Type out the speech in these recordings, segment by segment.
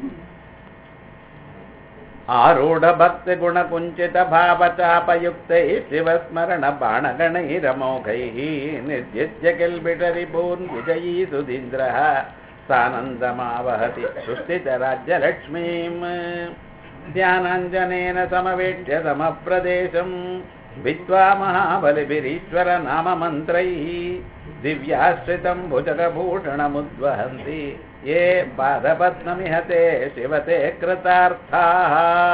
ఆరూఢ భక్తి గుణ కుంచిత భావచాపయుక్తై శివస్మరణ బాణగణైరమోఘై నిర్జిత్య కిల్బిటరిపూన్ విజయీ సుధీంద్ర సానందమావహతి సుస్థిత రాజ్యలక్ష్మీం ధ్యానాంజనేన సమవేక్ష్య సమప్రదేశం విద్వా మహాబలిభిరీశ్వర నామమంత్రై దివ్యాశ్రితం భుజగభూషణముద్వహంతి ఏ పాదపద్మమిహతే శివతే కృతార్థాः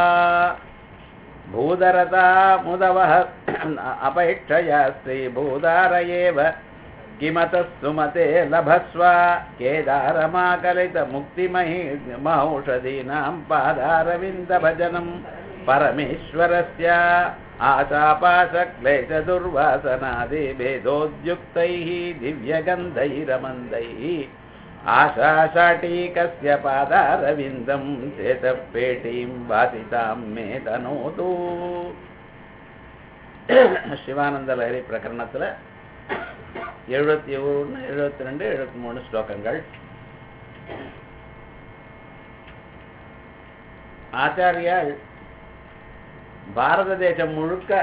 భూధరతా ముదవः అపేక్షయా శ్రీభూదార ఏవ किमतः सुमते लभस्व केदारमाकलितमुक्तिमहि महौषधीनां पादारविन्दभजनं परमेश्वरस्य आशापाशक्लेशदुर्वासनादिभेदोद्युक्तैः दिव्यगन्धैरमन्दैः आशाशाटीकस्य पादारविन्दं चेतपेटीं वासितां मे तनोतु சிவானந்தலஹரி பிரகரணத்தில் எழுபத்தி ஒன்று எழுபத்தி ரெண்டு எழுபத்தி மூணு ஸ்லோகங்கள் ஆச்சாரியால் பாரத தேசம் முழுக்க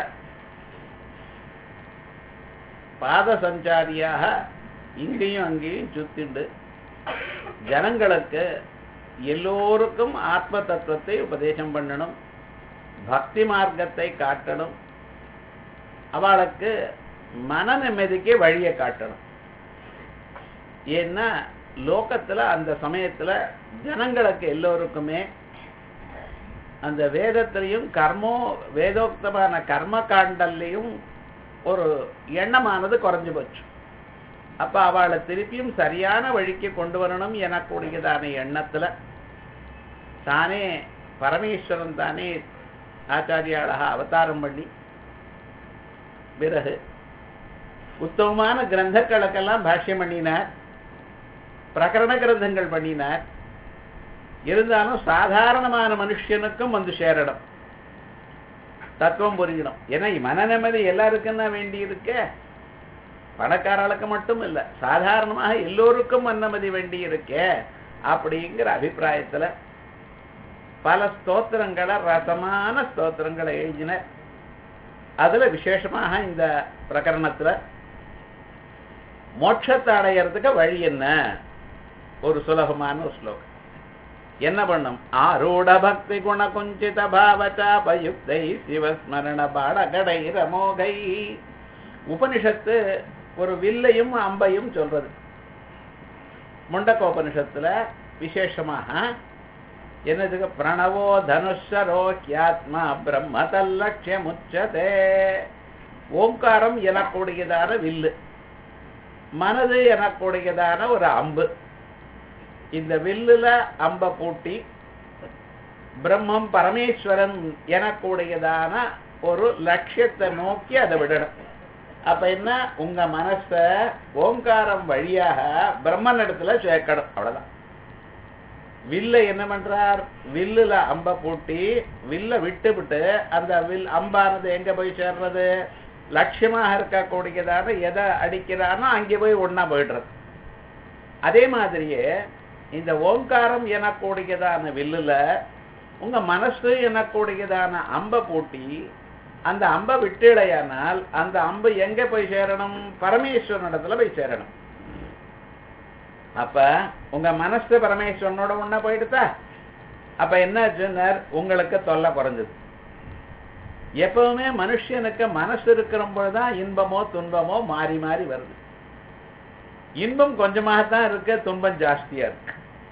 பாத சஞ்சாரியாக இங்கேயும் அங்கேயும் சுத்திண்டு ஜனங்களுக்கு எல்லோருக்கும் ஆத்ம தத்துவத்தை உபதேசம் பண்ணணும் பக்தி மார்க்கத்தை காட்டணும் அவளுக்கு மன நிம்மதிக்கு வழியை காட்டணும் ஏன்னா லோகத்துல அந்த சமயத்துல ஜனங்களுக்கு எல்லோருக்குமே அந்த வேதத்திலையும் கர்மோ வேதோக்தமான கர்ம காண்டல்லையும் ஒரு எண்ணமானது குறைஞ்சு போச்சு அப்ப அவளை திருப்பியும் சரியான வழிக்கு கொண்டு வரணும் எனக்கூடியதான எண்ணத்துல தானே பரமேஸ்வரன் தானே ஆச்சாரியாளாக அவதாரம் பண்ணி பிறகு உத்தமமான கிரந்தங்களுக்கெல்லாம் பாஷ்யம் பண்ணினார் பிரகரண கிரந்தங்கள் பண்ணினார் இருந்தாலும் சாதாரணமான மனுஷனுக்கும் வந்து சேரணும் தத்துவம் புரியணும் ஏன்னா மன நிம்மதி எல்லாருக்கும் தான் வேண்டி இருக்க பணக்காரர்களுக்கு மட்டும் இல்லை சாதாரணமாக எல்லோருக்கும் மன்னமதி வேண்டி இருக்க அப்படிங்கிற அபிப்பிராயத்துல பல ஸ்தோத்திரங்களை ரசமான ஸ்தோத்திரங்களை எழுதினர் அதுல விசேஷமாக இந்த பிரகரணத்துல மோட்சத்தை அடையறதுக்கு வழி என்ன ஒரு சுலபமான ஒரு ஸ்லோகம் என்ன பண்ணும் ஆரூட பக்தி குண குஞ்சித பாவச்சாபயுக்தை சிவஸ்மரண பாடகடை ரமோகை உபனிஷத்து ஒரு வில்லையும் அம்பையும் சொல்றது முண்டக்கோபனிஷத்துல விசேஷமாக என்னதுக்கு பிரணவோ தனுஷரோ கியாத்மா பிரம்ம தல்லட்சியம் உச்சதே ஓங்காரம் எனக்கூடியதான வில்லு மனது எனக்கூடியதான ஒரு அம்பு இந்த வில்லுல அம்ப பூட்டி பிரம்மம் பரமேஸ்வரன் எனக்கூடியதான ஒரு லட்சியத்தை நோக்கி அதை விடணும் அப்ப என்ன உங்க மனச ஓங்காரம் வழியாக பிரம்மன் இடத்துல சேர்க்கணும் அவ்வளவுதான் வில்ல என்ன பண்றார் வில்லுல அம்ப பூட்டி வில்ல விட்டு விட்டு அந்த வில் அம்பானது எங்க போய் சேர்றது லட்சியமாக இருக்கக்கூடியதான எதை அடிக்கிறானோ அங்கே போய் ஒன்னா போயிடுறது அதே மாதிரியே இந்த ஓங்காரம் எனக்கூடியதான வில்லுல உங்க மனசு எனக்கூடியதான அம்ப பூட்டி அந்த அம்பை விட்டுடையானால் அந்த அம்பு எங்க போய் சேரணும் பரமேஸ்வரன் இடத்துல போய் சேரணும் அப்ப உங்க மனசு பரமேஸ்வரனோட ஒன்னா போயிடுதா அப்ப என்னாச்சுன்னார் உங்களுக்கு தொல்லை குறைஞ்சது எப்பவுமே மனுஷனுக்கு மனசு இருக்கிற பொழுதுதான் இன்பமோ துன்பமோ மாறி மாறி வருது இன்பம் கொஞ்சமாகத்தான் இருக்கு துன்பம் ஜாஸ்தியா இருக்கு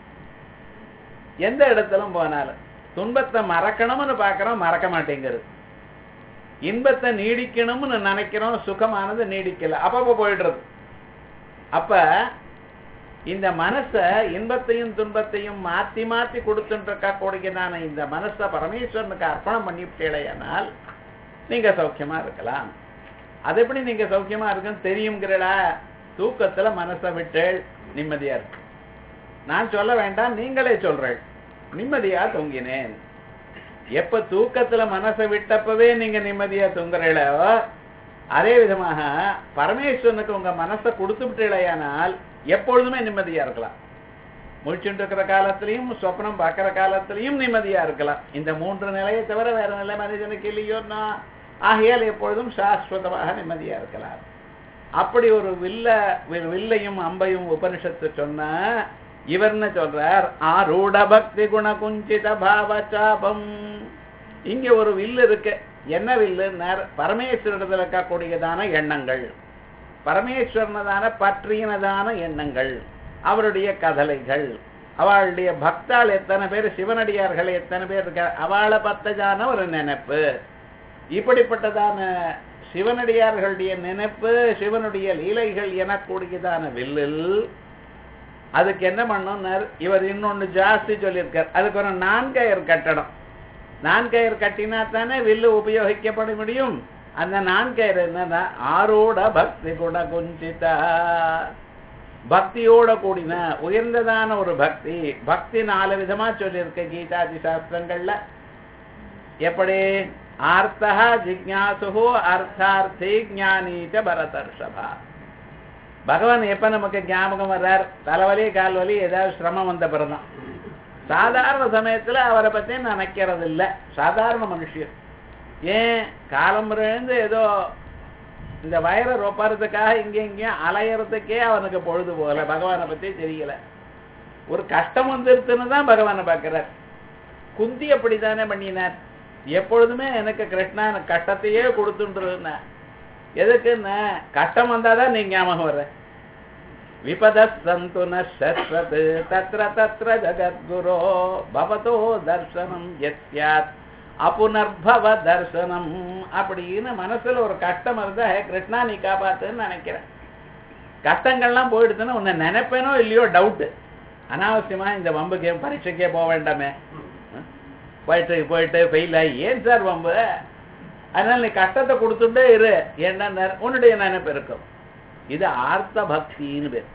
எந்த இடத்திலும் போனாலும் துன்பத்தை மறக்கணும்னு பாக்குறோம் மறக்க மாட்டேங்கிறது இன்பத்தை நீடிக்கணும்னு நினைக்கிறோம் சுகமானது நீடிக்கல அப்பப்ப போயிடுறது அப்ப இந்த மனச இன்பத்தையும் துன்பத்தையும் மாத்தி மாத்தி கொடுத்துட்டு இருக்கக்கூடியதான இந்த மனச பரமேஸ்வரனுக்கு அர்ப்பணம் பண்ணிவிட்டேனால் நீங்க சௌக்கியமா இருக்கலாம் அது எப்படி நீங்க சௌக்கியமா இருக்குன்னு தெரியுங்கிறடா தூக்கத்துல மனசை விட்டு நிம்மதியா இருக்கு நான் சொல்ல வேண்டாம் நீங்களே சொல்றேன் நிம்மதியா தூங்கினேன் எப்ப தூக்கத்துல மனசை விட்டப்பவே நீங்க நிம்மதியா தூங்குறீங்களோ அதே விதமாக பரமேஸ்வரனுக்கு உங்க மனசை கொடுத்து விட்டீழையானால் எப்பொழுதுமே நிம்மதியா இருக்கலாம் முழிச்சுட்டு இருக்கிற காலத்திலையும் சொப்னம் பார்க்கிற காலத்திலையும் நிம்மதியா இருக்கலாம் இந்த மூன்று நிலையை தவிர வேற நிலை மனிதனுக்கு இல்லையோன்னா ஆகையால் எப்பொழுதும் சாஸ்வதமாக நிம்மதியா இருக்கலாம் அப்படி ஒரு வில்ல வில்- வில்லையும் அம்பையும் உபனிஷத்து சொன்ன இவர்னு சொல்றார் ஆரூட பக்தி குண குஞ்சித பாவ சாபம் இங்க ஒரு வில்லு இருக்கு என்ன வில்லுன்னார் பரமேஸ்வரத்தில் இருக்கக்கூடியதான எண்ணங்கள் பரமேஸ்வரனதான பற்றியனதான எண்ணங்கள் அவருடைய கதலைகள் அவளுடைய பக்தாள் எத்தனை பேர் சிவனடியார்கள் எத்தனை பேர் இருக்க அவளை பத்ததான ஒரு நினைப்பு இப்படிப்பட்டதான சிவனடியார்களுடைய நினைப்பு சிவனுடைய லீலைகள் எனக்கூடியதான வில்லில் அதுக்கு என்ன பண்ணணும்னார் இவர் இன்னொன்னு ஜாஸ்தி சொல்லியிருக்கார் அதுக்கு ஒரு நான்கயிறு கட்டണം நான்கயிறு கட்டினா தானே வில்லு உபயோகிக்கப்பட முடியும் அந்த நான்கயிறு என்னன்னா ஆரோட பக்தி குண குஞ்சிதா பக்தியோட கூடின உயர்ந்ததான ஒரு பக்தி பக்தி நாலு விதமா சொல்லியிருக்க கீதாதி சாஸ்திரங்கள்ல எப்படி ஆர்த்தா ஜிக்ஞாசு அர்த்தார்த்தி ஞானீச்ச பரதர்ஷபா பகவான் எப்ப நமக்கு ஞாபகம் வர்றார் தலைவலி கால்வலி ஏதாவது சிரமம் வந்த பிறதான் சாதாரண சமயத்துல அவரை பத்தி நினைக்கிறது இல்ல சாதாரண மனுஷன் ஏன் காலம் இருந்து ஏதோ இந்த வயரை ரொப்பறதுக்காக இங்க இங்கேயும் அலையறதுக்கே அவனுக்கு பொழுது போகல பகவானை பத்தி தெரியல ஒரு கஷ்டம் வந்துருச்சுன்னு தான் பகவானை பார்க்கிறார் குந்தி அப்படித்தானே பண்ணினார் எப்பொழுதுமே எனக்கு கிருஷ்ணா எனக்கு கஷ்டத்தையே கொடுத்துன்றதுன்னா எதுக்குன்னா கஷ்டம் வந்தாதான் நீ ஞாபகம் வர்ற விபதஸ்தந்து நஸ்வத் தத்ர தத்ர ஜகத்குரோ பவதோ தர்சனம் எத்யாத் அப்புனர்பவ தர்சனம் அப்படின்னு மனசுல ஒரு கஷ்டம் இருந்தா "ஹே, கிருஷ்ணா நீ காப்பாத்துன்னு நினைக்கிறேன் கஷ்டங்கள்லாம் போயிடுதுன்னா உன்னை நினைப்பேனோ இல்லையோ டவுட்டு அனாவசியமா இந்த வம்புக்கு பரீட்சைக்கே போக வேண்டாமே போயிட்டு போயிட்டு ஃபெயில் ஆகி ஏன் சார் வம்பு அதனால நீ கஷ்டத்தை கொடுத்துட்டே இரு என்ன உன்னுடைய நினைப்பு இருக்கும் இது ஆர்த்த பக்தின்னு பேர்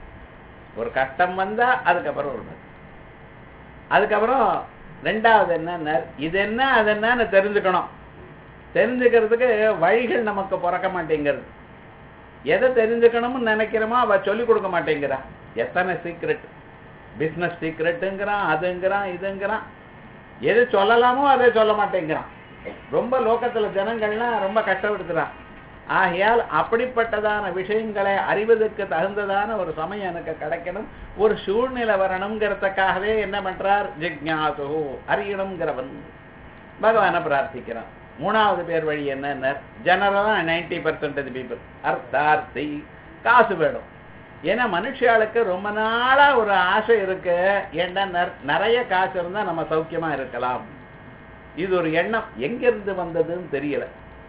ஒரு கஷ்டம் வந்தா அதுக்கப்புறம் ஒரு பக்தி அதுக்கப்புறம் ரெண்டாவது என்ன இது என்ன அது என்னன்னு தெரிஞ்சுக்கணும் தெரிஞ்சுக்கிறதுக்கு வழிகள் நமக்கு பிறக்க மாட்டேங்கிறது எதை தெரிஞ்சுக்கணும்னு நினைக்கிறோமோ அவ சொல்லிக் கொடுக்க மாட்டேங்கிறா எத்தனை சீக்ரெட் பிசினஸ் சீக்ரெட்டுங்கிறான் அதுங்கிறான் இதுங்கிறான் எது சொல்லலாமோ அதை சொல்ல மாட்டேங்கிறான் ரொம்ப லோகத்துல ஜனங்கள்லாம் ரொம்ப கஷ்டப்படுத்துறான் ஆகையால் அப்படிப்பட்டதான விஷயங்களை அறிவதற்கு தகுந்ததான ஒரு சமயம் எனக்கு கிடைக்கணும் ஒரு சூழ்நிலை வரணுங்கிறதுக்காகவே என்ன பண்றார் ஜிக்ஞாசு அறியணுங்கிறவன் பகவானை பிரார்த்திக்கிறான் மூணாவது பேர் வழி என்ன ஜெனரலா நைன்டி பர்சன்டேஜ் பீப்புள் அர்த்தார்த்தி காசு வேணும் ஏன்னா மனுஷாளுக்கு ரொம்ப நாளா ஒரு ஆசை இருக்கு ஏன்னா நெற- நிறைய காசு இருந்தா நம்ம சௌக்கியமா இருக்கலாம் இது ஒரு எண்ணம் எங்கிருந்து வந்ததுன்னு தெரியல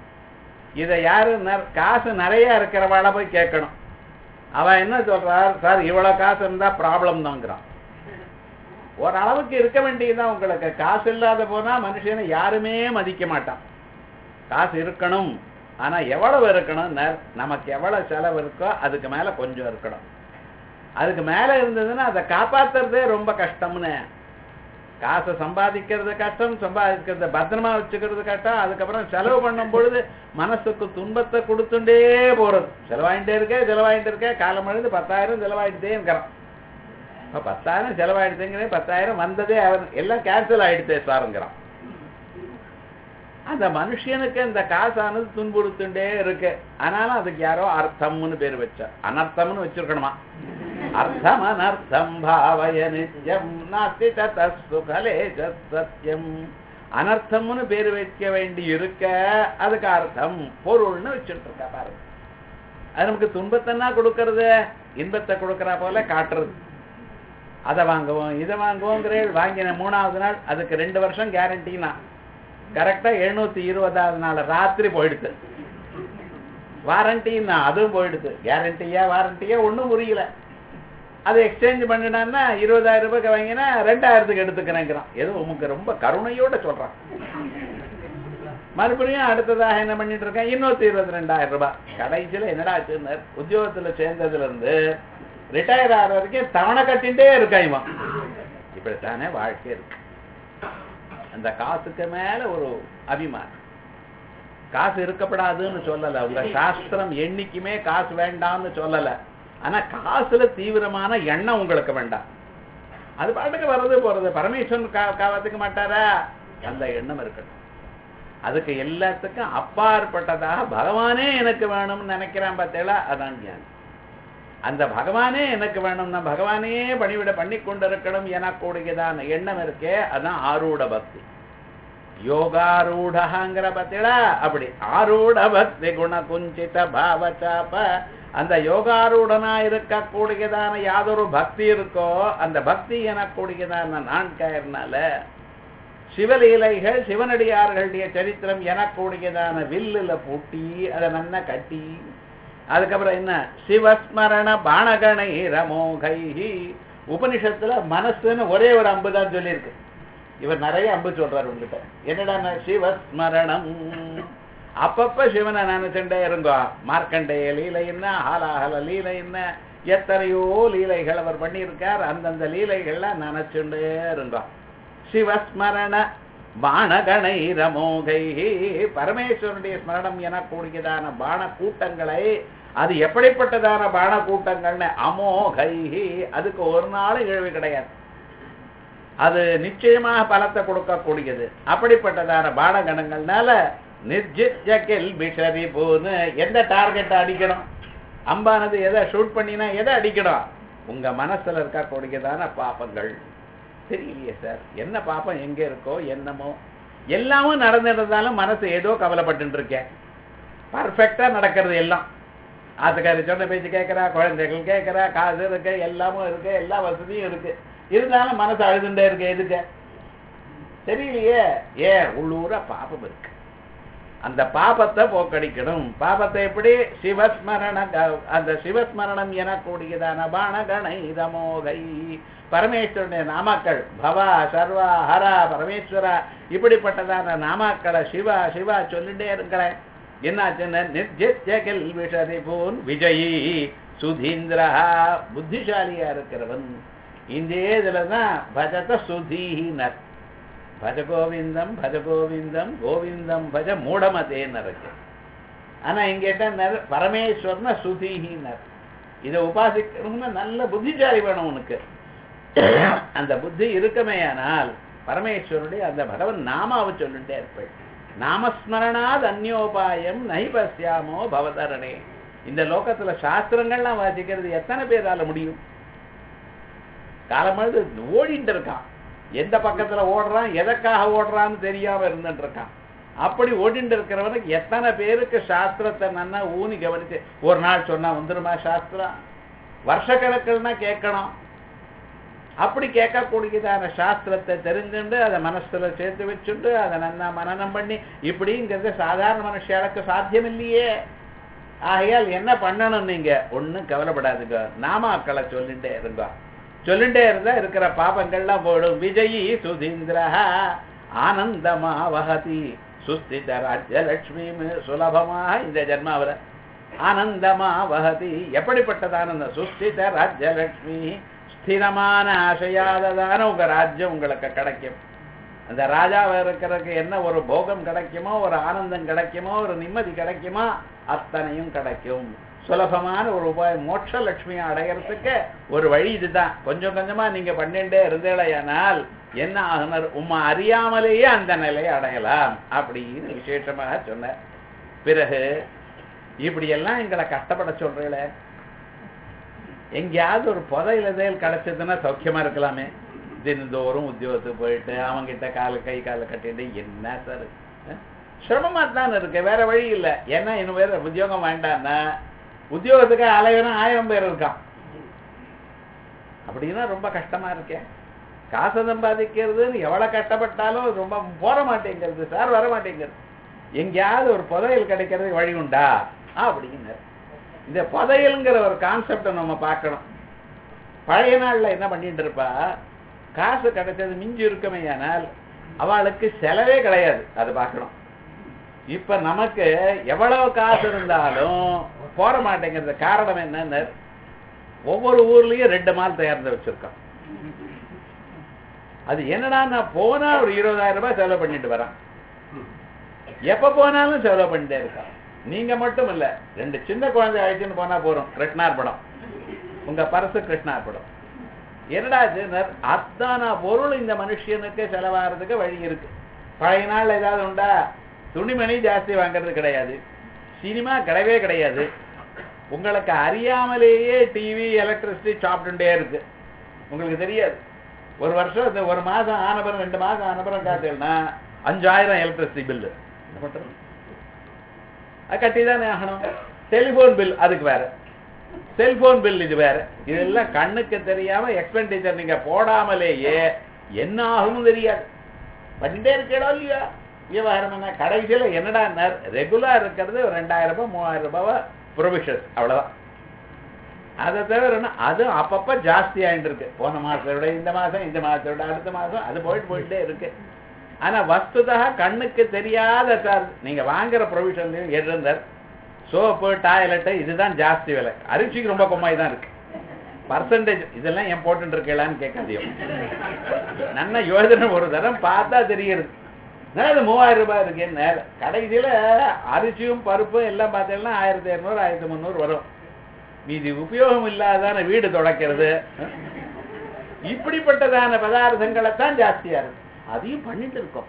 இதை யாரு நெற- காசு நிறைய இருக்கிறவாள போய் கேட்கணும் அவன் என்ன சொல்றார் சார் இவ்வளவு காசு இருந்தா ப்ராப்ளம் தாங்கிறான் ஓரளவுக்கு இருக்க வேண்டியதுதான் உங்களுக்கு காசு இல்லாத போனா மனுஷனை யாருமே மதிக்க மாட்டான் காசு இருக்கணும் ஆனா எவ்வளவு இருக்கணும் நமக்கு எவ்வளவு செலவு இருக்கோ அதுக்கு மேல கொஞ்சம் இருக்கணும் அதுக்கு மேல இருந்ததுன்னா அதை காப்பாத்துறதே ரொம்ப கஷ்டம்னு காசை சம்பாதிக்கிறது கஷ்டம் சம்பாதிக்கிறது பத்திரமா வச்சுக்கிறது கஷ்டம் அதுக்கப்புறம் செலவு பண்ணும் பொழுது மனசுக்கு துன்பத்தை கொடுத்துட்டே போறது செலவாயிட்டே இருக்கே செலவாயிட்டு இருக்கே காலம் அழுது பத்தாயிரம் செலவாயிட்டே இருக்கிறான் இப்ப பத்தாயிரம் செலவாயிடுதுங்கிறே பத்தாயிரம் வந்ததே அவன் எல்லாம் கேன்சல் ஆயிடுதே சாருங்கிறான் அந்த மனுஷனுக்கு இந்த காசானது துன்புறுத்துட்டே இருக்கு ஆனாலும் அதுக்கு யாரோ அர்த்தம்னு பேர் வச்சா அனர்த்தம்னு வச்சிருக்கணுமா அர்த்தம் அனர்த்தம் பாவய நித்யம் நாஸ்தி தத்து கலே சத்தியம் அனர்த்தம்னு பேர் வைக்க வேண்டி இருக்க அதுக்கு அர்த்தம் பொருள்னு வச்சுட்டு இருக்கா பாருங்க அது நமக்கு துன்பத்தைன்னா கொடுக்கறது இன்பத்தை கொடுக்கறா போல காட்டுறது அதை வாங்குவோம் இதை வாங்குவோங்கிறேன் வாங்கின மூணாவது நாள் அதுக்கு ரெண்டு வருஷம் கேரண்டினா கரெக்டா எழுநூத்தி இருபதாவது நாள் ராத்திரி போயிடுது வாரண்டின்னா அதுவும் போயிடுது கேரண்டியா வாரண்டியா ஒண்ணும் புரியல அதை எக்ஸ்சேஞ்ச் பண்ணினான்னா இருபதாயிரம் ரூபாய்க்கு வாங்கினா ரெண்டாயிரத்துக்கு எடுத்துக்கிறேங்கிறான் ஏதோ உமக்கு ரொம்ப கருணையோட சொல்றான் மறுபடியும் அடுத்ததாக என்ன பண்ணிட்டு இருக்கேன் இன்னொருத்தி இருபத்தி ரெண்டாயிரம் ரூபாய் கடைசியில என்னடா ஆச்சுன்னு உத்தியோகத்துல சேர்ந்ததுல இருந்து ரிட்டையர் ஆகிற வரைக்கும் தவணை கட்டிகிட்டே இருக்கான் இவன் இப்படித்தானே வாழ்க்கை இருக்கு அந்த காசுக்கு மேல ஒரு அபிமானம் காசு இருக்கப்படாதுன்னு சொல்லல உங்க சாஸ்திரம் என்னைக்குமே காசு வேண்டாம்னு சொல்லல ஆனா காசுல தீவிரமான எண்ணம் உங்களுக்கு வேண்டாம் அது பாட்டுக்கு வர்றது போறது பரமேஸ்வரன் கா காவத்துக்க மாட்டாரா அந்த எண்ணம் இருக்கட்டும் அதுக்கு எல்லாத்துக்கும் அப்பாற்பட்டதாக பகவானே எனக்கு வேணும்னு நினைக்கிறான் பார்த்தேளா அதான் ஞானம் அந்த பகவானே எனக்கு வேணும்னா பகவானே பணிவிட பண்ணி கொண்டிருக்கணும் எனக்கூடியதான எண்ணம் இருக்கே அதான் ஆரூட பக்தி யோகாரூடங்கிற பத்திடா அப்படி ஆரூட பக்தி குண குஞ்சித பாவச்சாப்ப அந்த யோகாரூடனா இருக்கக்கூடியதான யாதொரு பக்தி இருக்கோ அந்த பக்தி எனக்கூடியதான நான்காயிரனால சிவலீலைகள் சிவனடியார்களுடைய சரித்திரம் எனக்கூடியதான வில்லுல பூட்டி அதை நன்னா கட்டி அதுக்கப்புறம் என்ன சிவஸ்மரண பாணகணை ரமோகை உபனிஷத்துல மனசுன்னு ஒரே ஒரு அம்பு தான் சொல்லியிருக்கு இவர் நிறைய அம்பு சொல்றாரு உங்ககிட்ட என்னடா சிவஸ்மரணம் அப்பப்ப சிவனை நினைச்சுட்டே இருங்கோ மார்க்கண்டேய லீலை என்ன ஹாலாஹல லீலை என்ன எத்தனையோ லீலைகள் அவர் பண்ணியிருக்கார் அந்தந்த லீலைகள்ல நினைச்சுட்டே இருங்கோ சிவஸ்மரண பாணகணை ரமோகை பரமேஸ்வரனுடைய ஸ்மரணம் எனக்கூடியதான பாண கூட்டங்களை அது எப்படிப்பட்டதான பாண கூட்டங்கள்னு அமோகை அதுக்கு ஒரு நாள் இழிவு கிடையாது அது நிச்சயமாக பலத்தை கொடுக்கக்கூடியது அப்படிப்பட்டதான பானகணங்கள்னால நிர்ஜித்ய கெல்பிஷரி போன்னு எந்த டார்கெட்டை அடிக்கணும் அம்பானது எதை ஷூட் பண்ணினா எதை அடிக்கணும் உங்க மனசுல இருக்கக்கூடியதான பாப்பங்கள் தெரியலையே சார் என்ன பாப்பம் எங்க இருக்கோ என்னமோ எல்லாமும் நடந்துருந்தாலும் மனசு ஏதோ கவலைப்பட்டு இருக்கேன் பர்ஃபெக்டா நடக்கிறது எல்லாம் ஆத்துக்காரி சொன்ன பேச்சு கேட்கறா குழந்தைகள் கேட்கறா காசு இருக்கு எல்லாமும் இருக்கு எல்லா வசதியும் இருக்கு இருந்தாலும் மனசு அழுதுண்டே இருக்கு எதுக்கு தெரியலையே ஏன் உள்ளூர பாபம் இருக்கு அந்த பாபத்தை போக்கடிக்கணும் பாபத்தை எப்படி சிவஸ்மரண க- அந்த சிவஸ்மரணம் எனக்கூடியதான பானகணை தமோகை பரமேஸ்வரனுடைய நாமாக்கள் பவா சர்வா ஹரா பரமேஸ்வரா இப்படிப்பட்டதான நாமாக்களை சிவா சிவா சொல்லிட்டே இருக்கிறேன் என்னாச்சுன்னு நிர்ஜித்ய கெல்விஷதி போன் விஜயி சுதீந்திரா புத்திசாலியா இருக்கிறவன் இந்த இதுல தான் பஜத சுதீனர் பஜ கோவிந்தம் பஜ கோவிந்தம் கோவிந்தம் பஜ மூடமதேன்னு இருக்கு ஆனா இங்க என்ன பரமேஸ்வரன சுதீனர் இதை உபாசிக்கணும்னு நல்ல புத்திசாலி வேணும் உனக்கு அந்த புத்தி இருக்குமேயானால் பரமேஸ்வருடைய அந்த பகவன் நாமாவை சொல்லிட்டே இருப்பேன் நாமஸ்மரணாத் அந்யோபாயம் நைபஸ்யாமோ பவதரணே இந்த லோகத்துல சாஸ்திரங்கள்லாம் வாசிக்கிறது எத்தனை பேரால முடியும் காலமழுது ஓடிட்டு இருக்கான் எந்த பக்கத்துல ஓடுறான் எதற்காக ஓடுறான்னு தெரியாம இருந்துட்டு இருக்கான் அப்படி ஓடிட்டு இருக்கிறவனுக்கு எத்தனை பேருக்கு சாஸ்திரத்தை நன்னா ஊனி கவனிச்சு ஒரு நாள் சொன்னா வந்துருமா சாஸ்திரம் வருஷக்கணக்கில்னா கேட்கணும் அப்படி கேட்கக்கூடியதான சாஸ்திரத்தை தெரிஞ்சுண்டு அதை மனசுல சேர்த்து வச்சுட்டு அதை நன்னா மனனம் பண்ணி இப்படிங்கிறது சாதாரண மனுஷாளுக்கு சாத்தியம் இல்லையே ஆகையால் என்ன பண்ணணும் நீங்க ஒண்ணும் கவலைப்படாதுங்க நாமாக்களை சொல்லிட்டே இருங்க சொல்லிட்டே இருந்தா இருக்கிற பாபங்கள்லாம் போயிடும் விஜயி சுதீந்திரா ஆனந்தமா வகதி சுஸ்தித ராஜ்யலட்சுமி சுலபமாக இந்த ஜென்மாவில் ஆனந்தமா வகதி எப்படிப்பட்டதான அந்த சுஸ்தித ராஜ்யலட்சுமி ஸ்திரமான ஆசையாததான உங்க ராஜ்யம் உங்களுக்கு கிடைக்கும் அந்த ராஜாவை இருக்கிறதுக்கு என்ன ஒரு போகம் கிடைக்குமோ ஒரு ஆனந்தம் கிடைக்குமோ ஒரு நிம்மதி கிடைக்குமோ அத்தனையும் கிடைக்கும் சுலபமான ஒரு உபாயம் மோட்ச லட்சுமியை அடையறதுக்கு ஒரு வழி இதுதான் கொஞ்சம் கொஞ்சமா நீங்க பண்ணிட்டே இருந்தேடையானால் என்ன ஆகுனர் உம்மா அறியாமலேயே அந்த நிலையை அடையலாம் அப்படின்னு விசேஷமாக சொன்னார் பிறகு இப்படி எல்லாம் எங்களை கஷ்டப்பட சொல்றீங்கள எங்கேயாவது ஒரு புதையில தேல் கிடைச்சதுன்னா சௌக்கியமா இருக்கலாமே தினந்தோறும் உத்தியோகத்துக்கு போயிட்டு அவங்கிட்ட கால கை காலை கட்டிட்டு என்ன சார் சிரமமா தான் இருக்கு வேற வழி இல்லை ஏன்னா இன்னும் வேற உத்தியோகம் வேண்டாம்னா உத்தியோகத்துக்கு அலைவனா ஆயிரம் பேர் இருக்கான் அப்படின்னா ரொம்ப கஷ்டமா இருக்கேன் காசை சம்பாதிக்கிறதுன்னு எவ்வளவு கஷ்டப்பட்டாலும் ரொம்ப போற மாட்டேங்கிறது சார் வர மாட்டேங்கிறது எங்கேயாவது ஒரு புதையல் கிடைக்கிறதுக்கு வழி உண்டா அப்படின்னு இந்த புதையல்ங்கிற ஒரு கான்செப்டை நம்ம பார்க்கணும் பழைய நாள்ல என்ன பண்ணிட்டு இருப்பா காசு கிடைச்சது மிஞ்சி இருக்குமேயானால் அவளுக்கு செலவே கிடையாது அது பார்க்கணும் இப்ப நமக்கு எவ்வளவு காசு இருந்தாலும் போற மாட்டேங்கிறது காரணம் என்னன்னு ஒவ்வொரு ஊர்லயும் ரெண்டு மால் தயாரித்து வச்சிருக்கோம் அது என்னடா நான் போனா ஒரு இருபதாயிரம் ரூபாய் செலவு பண்ணிட்டு வரான் எப்ப போனாலும் செலவு பண்ணிட்டே இருக்கான் நீங்க மட்டும் இல்ல ரெண்டு சின்ன குழந்தை அழைச்சுன்னு போனா போறோம் கிருஷ்ணார் படம் உங்க பரசு கிருஷ்ணார் படம் என்னடா ஆச்சுன்னார் அத்தனை பொருள் இந்த மனுஷனுக்கு செலவாகிறதுக்கு வழி இருக்கு பழைய நாள்ல ஏதாவது உண்டா துணிமணி ஜாஸ்தி வாங்குறது கிடையாது சினிமா கிடையவே கிடையாது உங்களுக்கு அறியாமலேயே டிவி எலக்ட்ரிசிட்டி சாப்பிட்டுட்டே இருக்கு உங்களுக்கு தெரியாது ஒரு வருஷம் இந்த ஒரு மாசம் ஆனபுரம் ரெண்டு மாசம் ஆனபுரம் காத்தீங்கன்னா அஞ்சாயிரம் எலக்ட்ரிசிட்டி பில்லு என்ன பண்றது அது கட்டி தானே ஆகணும் டெலிபோன் பில் அதுக்கு வேற செல்போன் பில் இது வேற இதெல்லாம் கண்ணுக்கு தெரியாம எக்ஸ்பெண்டிச்சர் நீங்க போடாமலேயே என்ன ஆகும்னு தெரியாது பண்ணிட்டே இருக்கடோ இல்லையா விவகாரம் என்ன கடைசியில என்னடா ரெகுலர் இருக்கிறது ஒரு ரெண்டாயிரம் ரூபாய் மூவாயிரம் ரூபாய் ப்ரொவிஷன் அவ்வளவுதான் அதை தவிர என்ன, அது அப்பப்ப ஜாஸ்தி ஆயிட்டு இருக்கு போன மாசத்தை விட இந்த மாசம் இந்த மாசத்தை விட அடுத்த மாசம் அது போயிட்டு போயிட்டே இருக்கு ஆனா வஸ்துதா கண்ணுக்கு தெரியாத சார்ஜ் நீங்க வாங்குற ப்ரொவிஷன்லயும் இருந்தார் சோப்பு டாய்லெட்டு இதுதான் ஜாஸ்தி விலை அரிசிக்கு ரொம்ப கம்மாய் தான் இருக்கு பர்சன்டேஜ் இதெல்லாம் ஏன் போட்டுட்டு இருக்கலான்னு கேட்காதியோ நல்ல யோஜனை ஒரு தரம் பார்த்தா தெரியுது அது மூவாயிரம் ரூபாய் இருக்கு நேர கடைசியில அரிசியும் பருப்பும் எல்லாம் பார்த்தீங்கன்னா ஆயிரத்தி இரநூறு ஆயிரத்தி முந்நூறு வரும் மீதி உபயோகம் இல்லாதான வீடு தொடக்கிறது இப்படிப்பட்டதான பதார்த்தங்களை தான் ஜாஸ்தியா இருக்கு அதையும் பண்ணிட்டு இருக்கோம்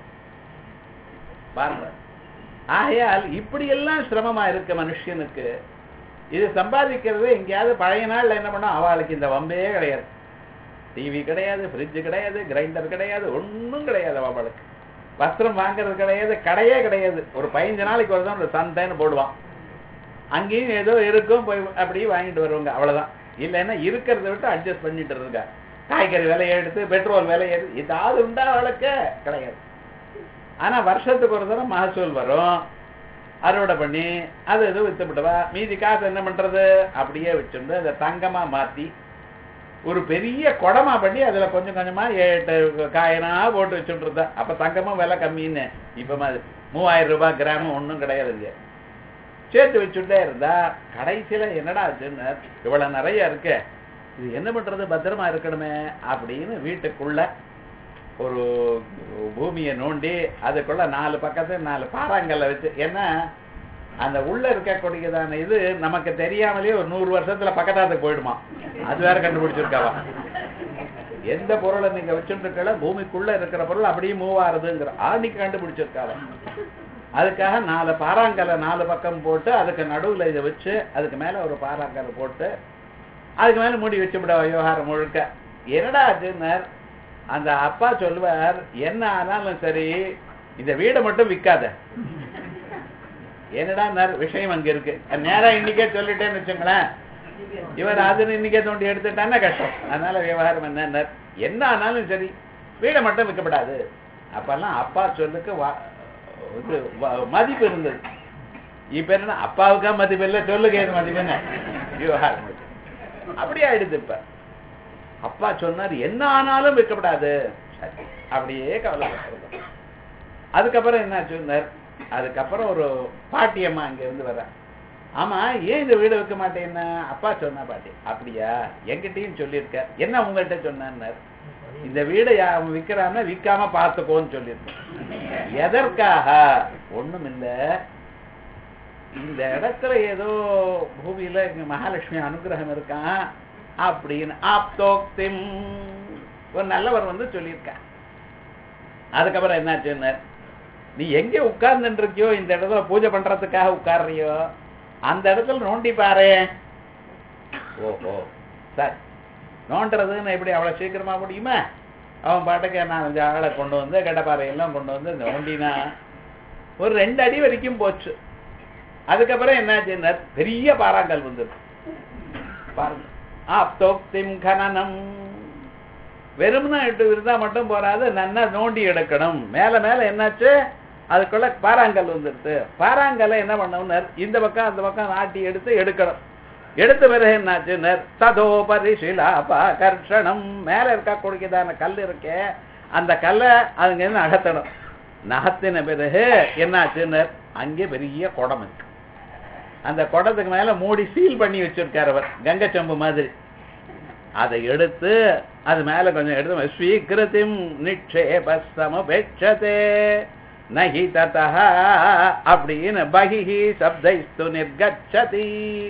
பாருங்க ஆகையால் இப்படியெல்லாம் சிரமமா இருக்கு மனுஷனுக்கு இது சம்பாதிக்கிறது எங்கேயாவது பழைய நாள்ல என்ன பண்ணோம் அவளுக்கு இந்த வம்பே கிடையாது டிவி கிடையாது ஃப்ரிட்ஜ் கிடையாது கிரைண்டர் கிடையாது ஒண்ணும் கிடையாது அவளுக்கு வஸ்திரம் வாங்குறது கிடையாது கடையே கிடையாது ஒரு பதினஞ்சு நாளைக்கு ஒரு தான் ஒரு சந்தைன்னு போடுவான் அங்கேயும் ஏதோ இருக்கும் போய் அப்படியே வாங்கிட்டு வருவாங்க அவ்வளவுதான் இல்லைன்னா இருக்கிறத விட்டு அட்ஜஸ்ட் பண்ணிட்டு இருங்க காய்கறி விலையை எடுத்து பெட்ரோல் விலையை எடுத்து ஏதாவது உண்டா அவளுக்கு கிடையாது ஆனா வருஷத்துக்கு ஒரு தடவை மகசூல் வரும் அறுவடை பண்ணி அது எதுவும் வித்துவிட்டவா மீதி காசு என்ன பண்றது அப்படியே வச்சுட்டு அதை தங்கமா மாத்தி ஒரு பெரிய குடமா பண்ணி அதுல கொஞ்சம் கொஞ்சமா எட்டு காயினா போட்டு வச்சுட்டு இருந்தா அப்ப தங்கமும் விலை கம்மின்னு இப்ப மாதிரி மூவாயிரம் ரூபாய் கிராம் ஒண்ணும் கிடையாதுங்க சேர்த்து வச்சுட்டே இருந்தா கடைசியில என்னடா ஆச்சுன்னு இவ்வளவு நிறைய இருக்கு இது என்ன பண்றது பத்திரமா இருக்கணுமே அப்படின்னு வீட்டுக்குள்ள ஒரு பூமியை நோண்டி அதுக்குள்ள நாலு பக்கத்து நாலு பாறாங்கல்ல வச்சு ஏன்னா அந்த உள்ள இருக்கக்கூடியதான இது நமக்கு தெரியாமலே ஒரு நூறு வருஷத்துல பக்கத்தாத்துக்கு போயிடுமா அது வேற கண்டுபிடிச்சிருக்காவா எந்த பொருளை நீங்க வச்சுட்டு இருக்கல பூமிக்குள்ள இருக்கிற பொருள் அப்படியே மூவ் ஆறுதுங்கிற ஆணிக்கு கண்டுபிடிச்சிருக்காவா அதுக்காக நாலு பாறாங்கல்லை நாலு பக்கம் போட்டு அதுக்கு நடுவுல இதை வச்சு அதுக்கு மேல ஒரு பாறாங்கல்லை போட்டு அதுக்கு மேல மூடி வச்சு விட விவகாரம் முழுக்க என்னடா ஆச்சுன்னார் அந்த அப்பா சொல்லுவார் என்ன ஆனாலும் சரி இந்த வீடை மட்டும் விற்காத என்னடா நேர் விஷயம் அங்க இருக்கு நேரா இன்னைக்கே சொல்லிட்டேன்னு வச்சுங்களேன் இவர் அது இன்னைக்கே தோண்டி எடுத்துட்டான்னா கஷ்டம் அதனால விவகாரம் என்ன என்ன ஆனாலும் சரி வீடை மட்டும் விற்கப்படாது அப்பெல்லாம் அப்பா சொல்லுக்கு வா- இது வ- மதிப்பு இருந்தது இப்ப என்ன அப்பாவுக்கா மதிப்பு இல்லை சொல்லுங்க எது மதிப்பு என்ன விவகாரம் இருக்கு. அப்படியே ஆயிடுது இப்ப அப்பா சொன்னார் என்ன ஆனாலும் விற்கப்படாது சரி, அப்படியே கவலைப்பட்டிருந்தோம் அதுக்கப்புறம் என்ன சொன்னார் அதுக்கப்புறம் ஒரு பாட்டியம்மா அங்க இருந்து வர ஆமா ஏன் இந்த வீடு விற்க மாட்டேன்னா அப்பா சொன்னா பாட்டி அப்படியா என்கிட்டயும் சொல்லியிருக்க என்ன உங்கள்கிட்ட சொன்னார் இந்த வீடை யா- அவன் விற்கிறான்னா விற்காம பார்த்துக்கோன்னு சொல்லியிருக்கேன் எதற்காக ஒண்ணும் இல்ல இந்த இடத்துல ஏதோ பூமியில இங்க மகாலட்சுமி அனுகிரகம் இருக்கான் அப்படின்னு ஆப்தோக்திம் ஒரு நல்லவர் வந்து சொல்லியிருக்கான் அதுக்கப்புறம் என்னாச்சுன்னு நீ எங்க உட்கார்ந்துட்டு இருக்கியோ இந்த இடத்துல பூஜை பண்றதுக்காக உட்கார்றியோ அந்த இடத்துல நோண்டி பாரு ஓஹோ சரி நோண்டுறதுன்னு எப்படி அவ்வளவு சீக்கிரமா முடியுமா அவன் பாட்டுக்கு நான் ஆளை கொண்டு வந்து கெட்டப்பாறையெல்லாம் கொண்டு வந்து நோண்டினா ஒரு ரெண்டு அடி வரைக்கும் போச்சு அதுக்கப்புறம் என்னாச்சுன்னா பெரிய பாறாங்கல் வந்துருக்கு பாருங்க ஆப்தோக்திம் கனனம் வெறும்னா இட்டு இருந்தா மட்டும் போறாது நன்னா நோண்டி எடுக்கணும் மேல மேல என்னாச்சு அதுக்குள்ள பாறாங்கல் வந்துருது பாறாங்கல்ல என்ன பண்ணணும் இந்த பக்கம் அந்த பக்கம் நாட்டி எடுத்து எடுக்கணும் எடுத்த பிறகு என்னாச்சு ததோபரி சிலாபா கர்ஷணம் மேல இருக்க கொடுக்கதான கல் இருக்கே அந்த கல்லை அதுங்க இருந்து நகர்த்தணும் நகர்த்தின பிறகு என்னாச்சுன்னு அங்கே பெரிய குடம் இருக்கு அந்த குடத்துக்கு மேல மூடி சீல் பண்ணி வச்சிருக்காரு அவர் கங்கை செம்பு மாதிரி அதை எடுத்து அது மேல கொஞ்சம் எடுத்து ஸ்வீகிருதிம் நிக்ஷேப சமபேட்சதே நஹி ததா அப்படின்னு பகிஹி சப்தைஸ்து நிர்கச்சதி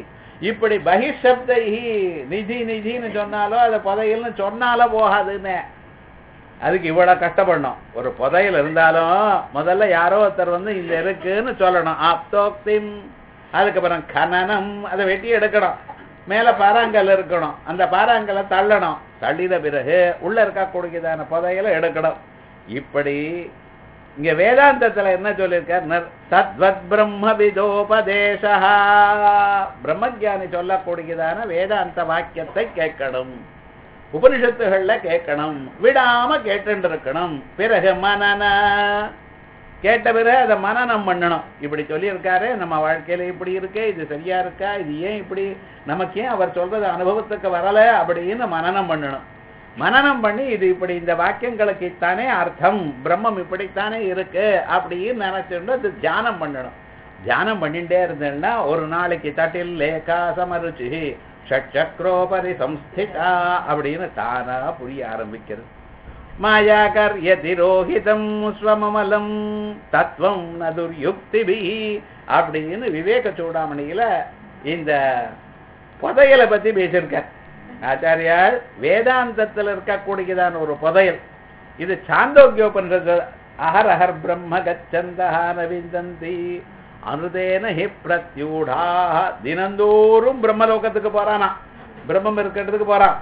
இப்படி பகிஷப்தை நிதி நிதின்னு சொன்னாலோ அதை புதையல்னு சொன்னாலோ போகாதுன்னு அதுக்கு இவ்வளவு கஷ்டப்படணும் ஒரு புதையல் இருந்தாலும் முதல்ல யாரோ ஒருத்தர் வந்து இந்த இருக்குன்னு சொல்லணும் ஆப்தோக்திம் அதுக்கப்புறம் கனனம் அதை வெட்டி எடுக்கணும் மேல பாறாங்கல் இருக்கணும் அந்த பாறாங்கல்லை தள்ளணும் தள்ளின பிறகு உள்ள இருக்கக்கூடியதான புதையலை எடுக்கணும் இப்படி இங்க வேதாந்தத்துல என்ன சொல்லியிருக்கார் தத்வத் பிரம்ம விதோபதேசா பிரம்மஜானி சொல்லக்கூடியதான வேதாந்த வாக்கியத்தை கேட்கணும் உபனிஷத்துகள்ல கேட்கணும் விடாம கேட்டு இருக்கணும் பிறகு மனன கேட்ட பிறகு அதை மனநம் பண்ணணும் இப்படி சொல்லியிருக்காரு நம்ம வாழ்க்கையில இப்படி இருக்கே இது சரியா இருக்கா இது ஏன் இப்படி நமக்கு ஏன் அவர் சொல்றது அனுபவத்துக்கு வரல அப்படின்னு மனநம் பண்ணணும் மனநம் பண்ணி இது இப்படி இந்த வாக்கியங்களுக்கு தானே அர்த்தம் பிரம்மம் இப்படித்தானே இருக்கு அப்படின்னு நினைச்சுட்டு அது தியானம் பண்ணணும் தியானம் பண்ணிட்டே இருந்தேன்னா ஒரு நாளைக்கு தட்டில் லேகா சமருச்சி ஷட்சக்ரோபரி சம்ஸ்திதா அப்படின்னு தானா புரிய ஆரம்பிக்கிறது மாயாகர்ய திரோஹிதம் ஸ்வமமலம் தத்துவம் நதுர்யுக்திபி அப்படின்னு விவேக சூடாமணியில இந்த புதையலை பத்தி பேசியிருக்கார் ஆச்சாரியால் வேதாந்தத்தில் இருக்கக்கூடியதான ஒரு புதையல் இது சாந்தோக்கியோபனிஷத்து அஹர் அஹர் பிரம்ம கச்சந்தா நவிந்தந்தி அனுதேன ஹி பிரத்யூடா தினந்தோறும் பிரம்மலோகத்துக்கு போறானா பிரம்மம் இருக்கிறதுக்கு போறான்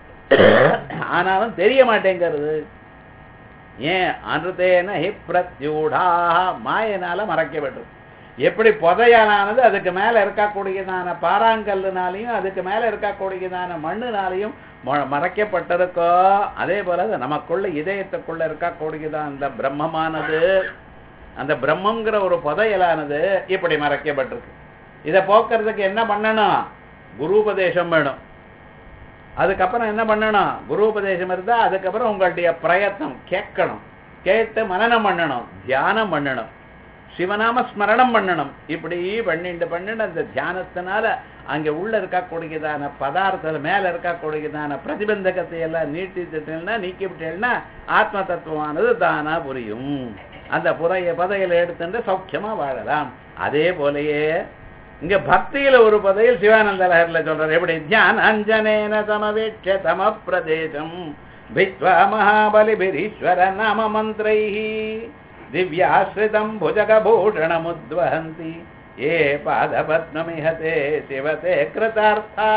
ஆனாலும் தெரிய மாட்டேங்கிறது ஏன் அனுதேன ஹி பிரத்யூடா மாயனால மறைக்கப்பட்டது எப்படி புதையலானது அதுக்கு மேல இருக்கக்கூடியதான பாறாங்கல்லுனாலையும் அதுக்கு மேல இருக்கக்கூடியதான மண்ணுனாலையும் மறைக்கப்பட்டிருக்கோ அதே போல அது நமக்குள்ள இதயத்துக்குள்ள இருக்கக்கூடியதான் அந்த பிரம்மமானது அந்த பிரம்மங்கிற ஒரு புதையலானது இப்படி மறைக்கப்பட்டிருக்கு இதை போக்குறதுக்கு என்ன பண்ணணும் குருபதேசம் வேணும் அதுக்கப்புறம் என்ன பண்ணணும் குருபதேசம் இருந்தா அதுக்கப்புறம் உங்களுடைய பிரயத்னம் கேட்கணும் கேட்டு மனநம் பண்ணணும் தியானம் பண்ணணும் சிவநாம ஸ்மரணம் பண்ணணும் இப்படி பண்ணிட்டு பண்ணிட்டு அந்த தியானத்தினால அங்க உள்ள இருக்கக்கூடியதான பதார்த்தத்துல மேல இருக்கக்கூடியதான பிரதிபந்தகத்தை எல்லாம் நீட்டிட்டுட்டேன்னா நீக்கி விட்டேன்னா ஆத்ம தத்துவமானது தானா புரியும் அந்த புறைய பதையில எடுத்துட்டு சௌக்கியமா வாழலாம் அதே போலயே இங்க பக்தியில ஒரு பதையில் சிவானந்த லஹர்ல சொல்றாரு எப்படி தியான அஞ்சனேன சமவேட்ச தம பிரதேசம் வித்வா மகாபலிபிரீஸ்வர நாம மந்திரைஹி திவ்யாஸ்ரிதம் புஜகபூஷணமுத்வஹந்தி ஏ பாதபத்மமிஹதே சிவதே கிருதார்த்தா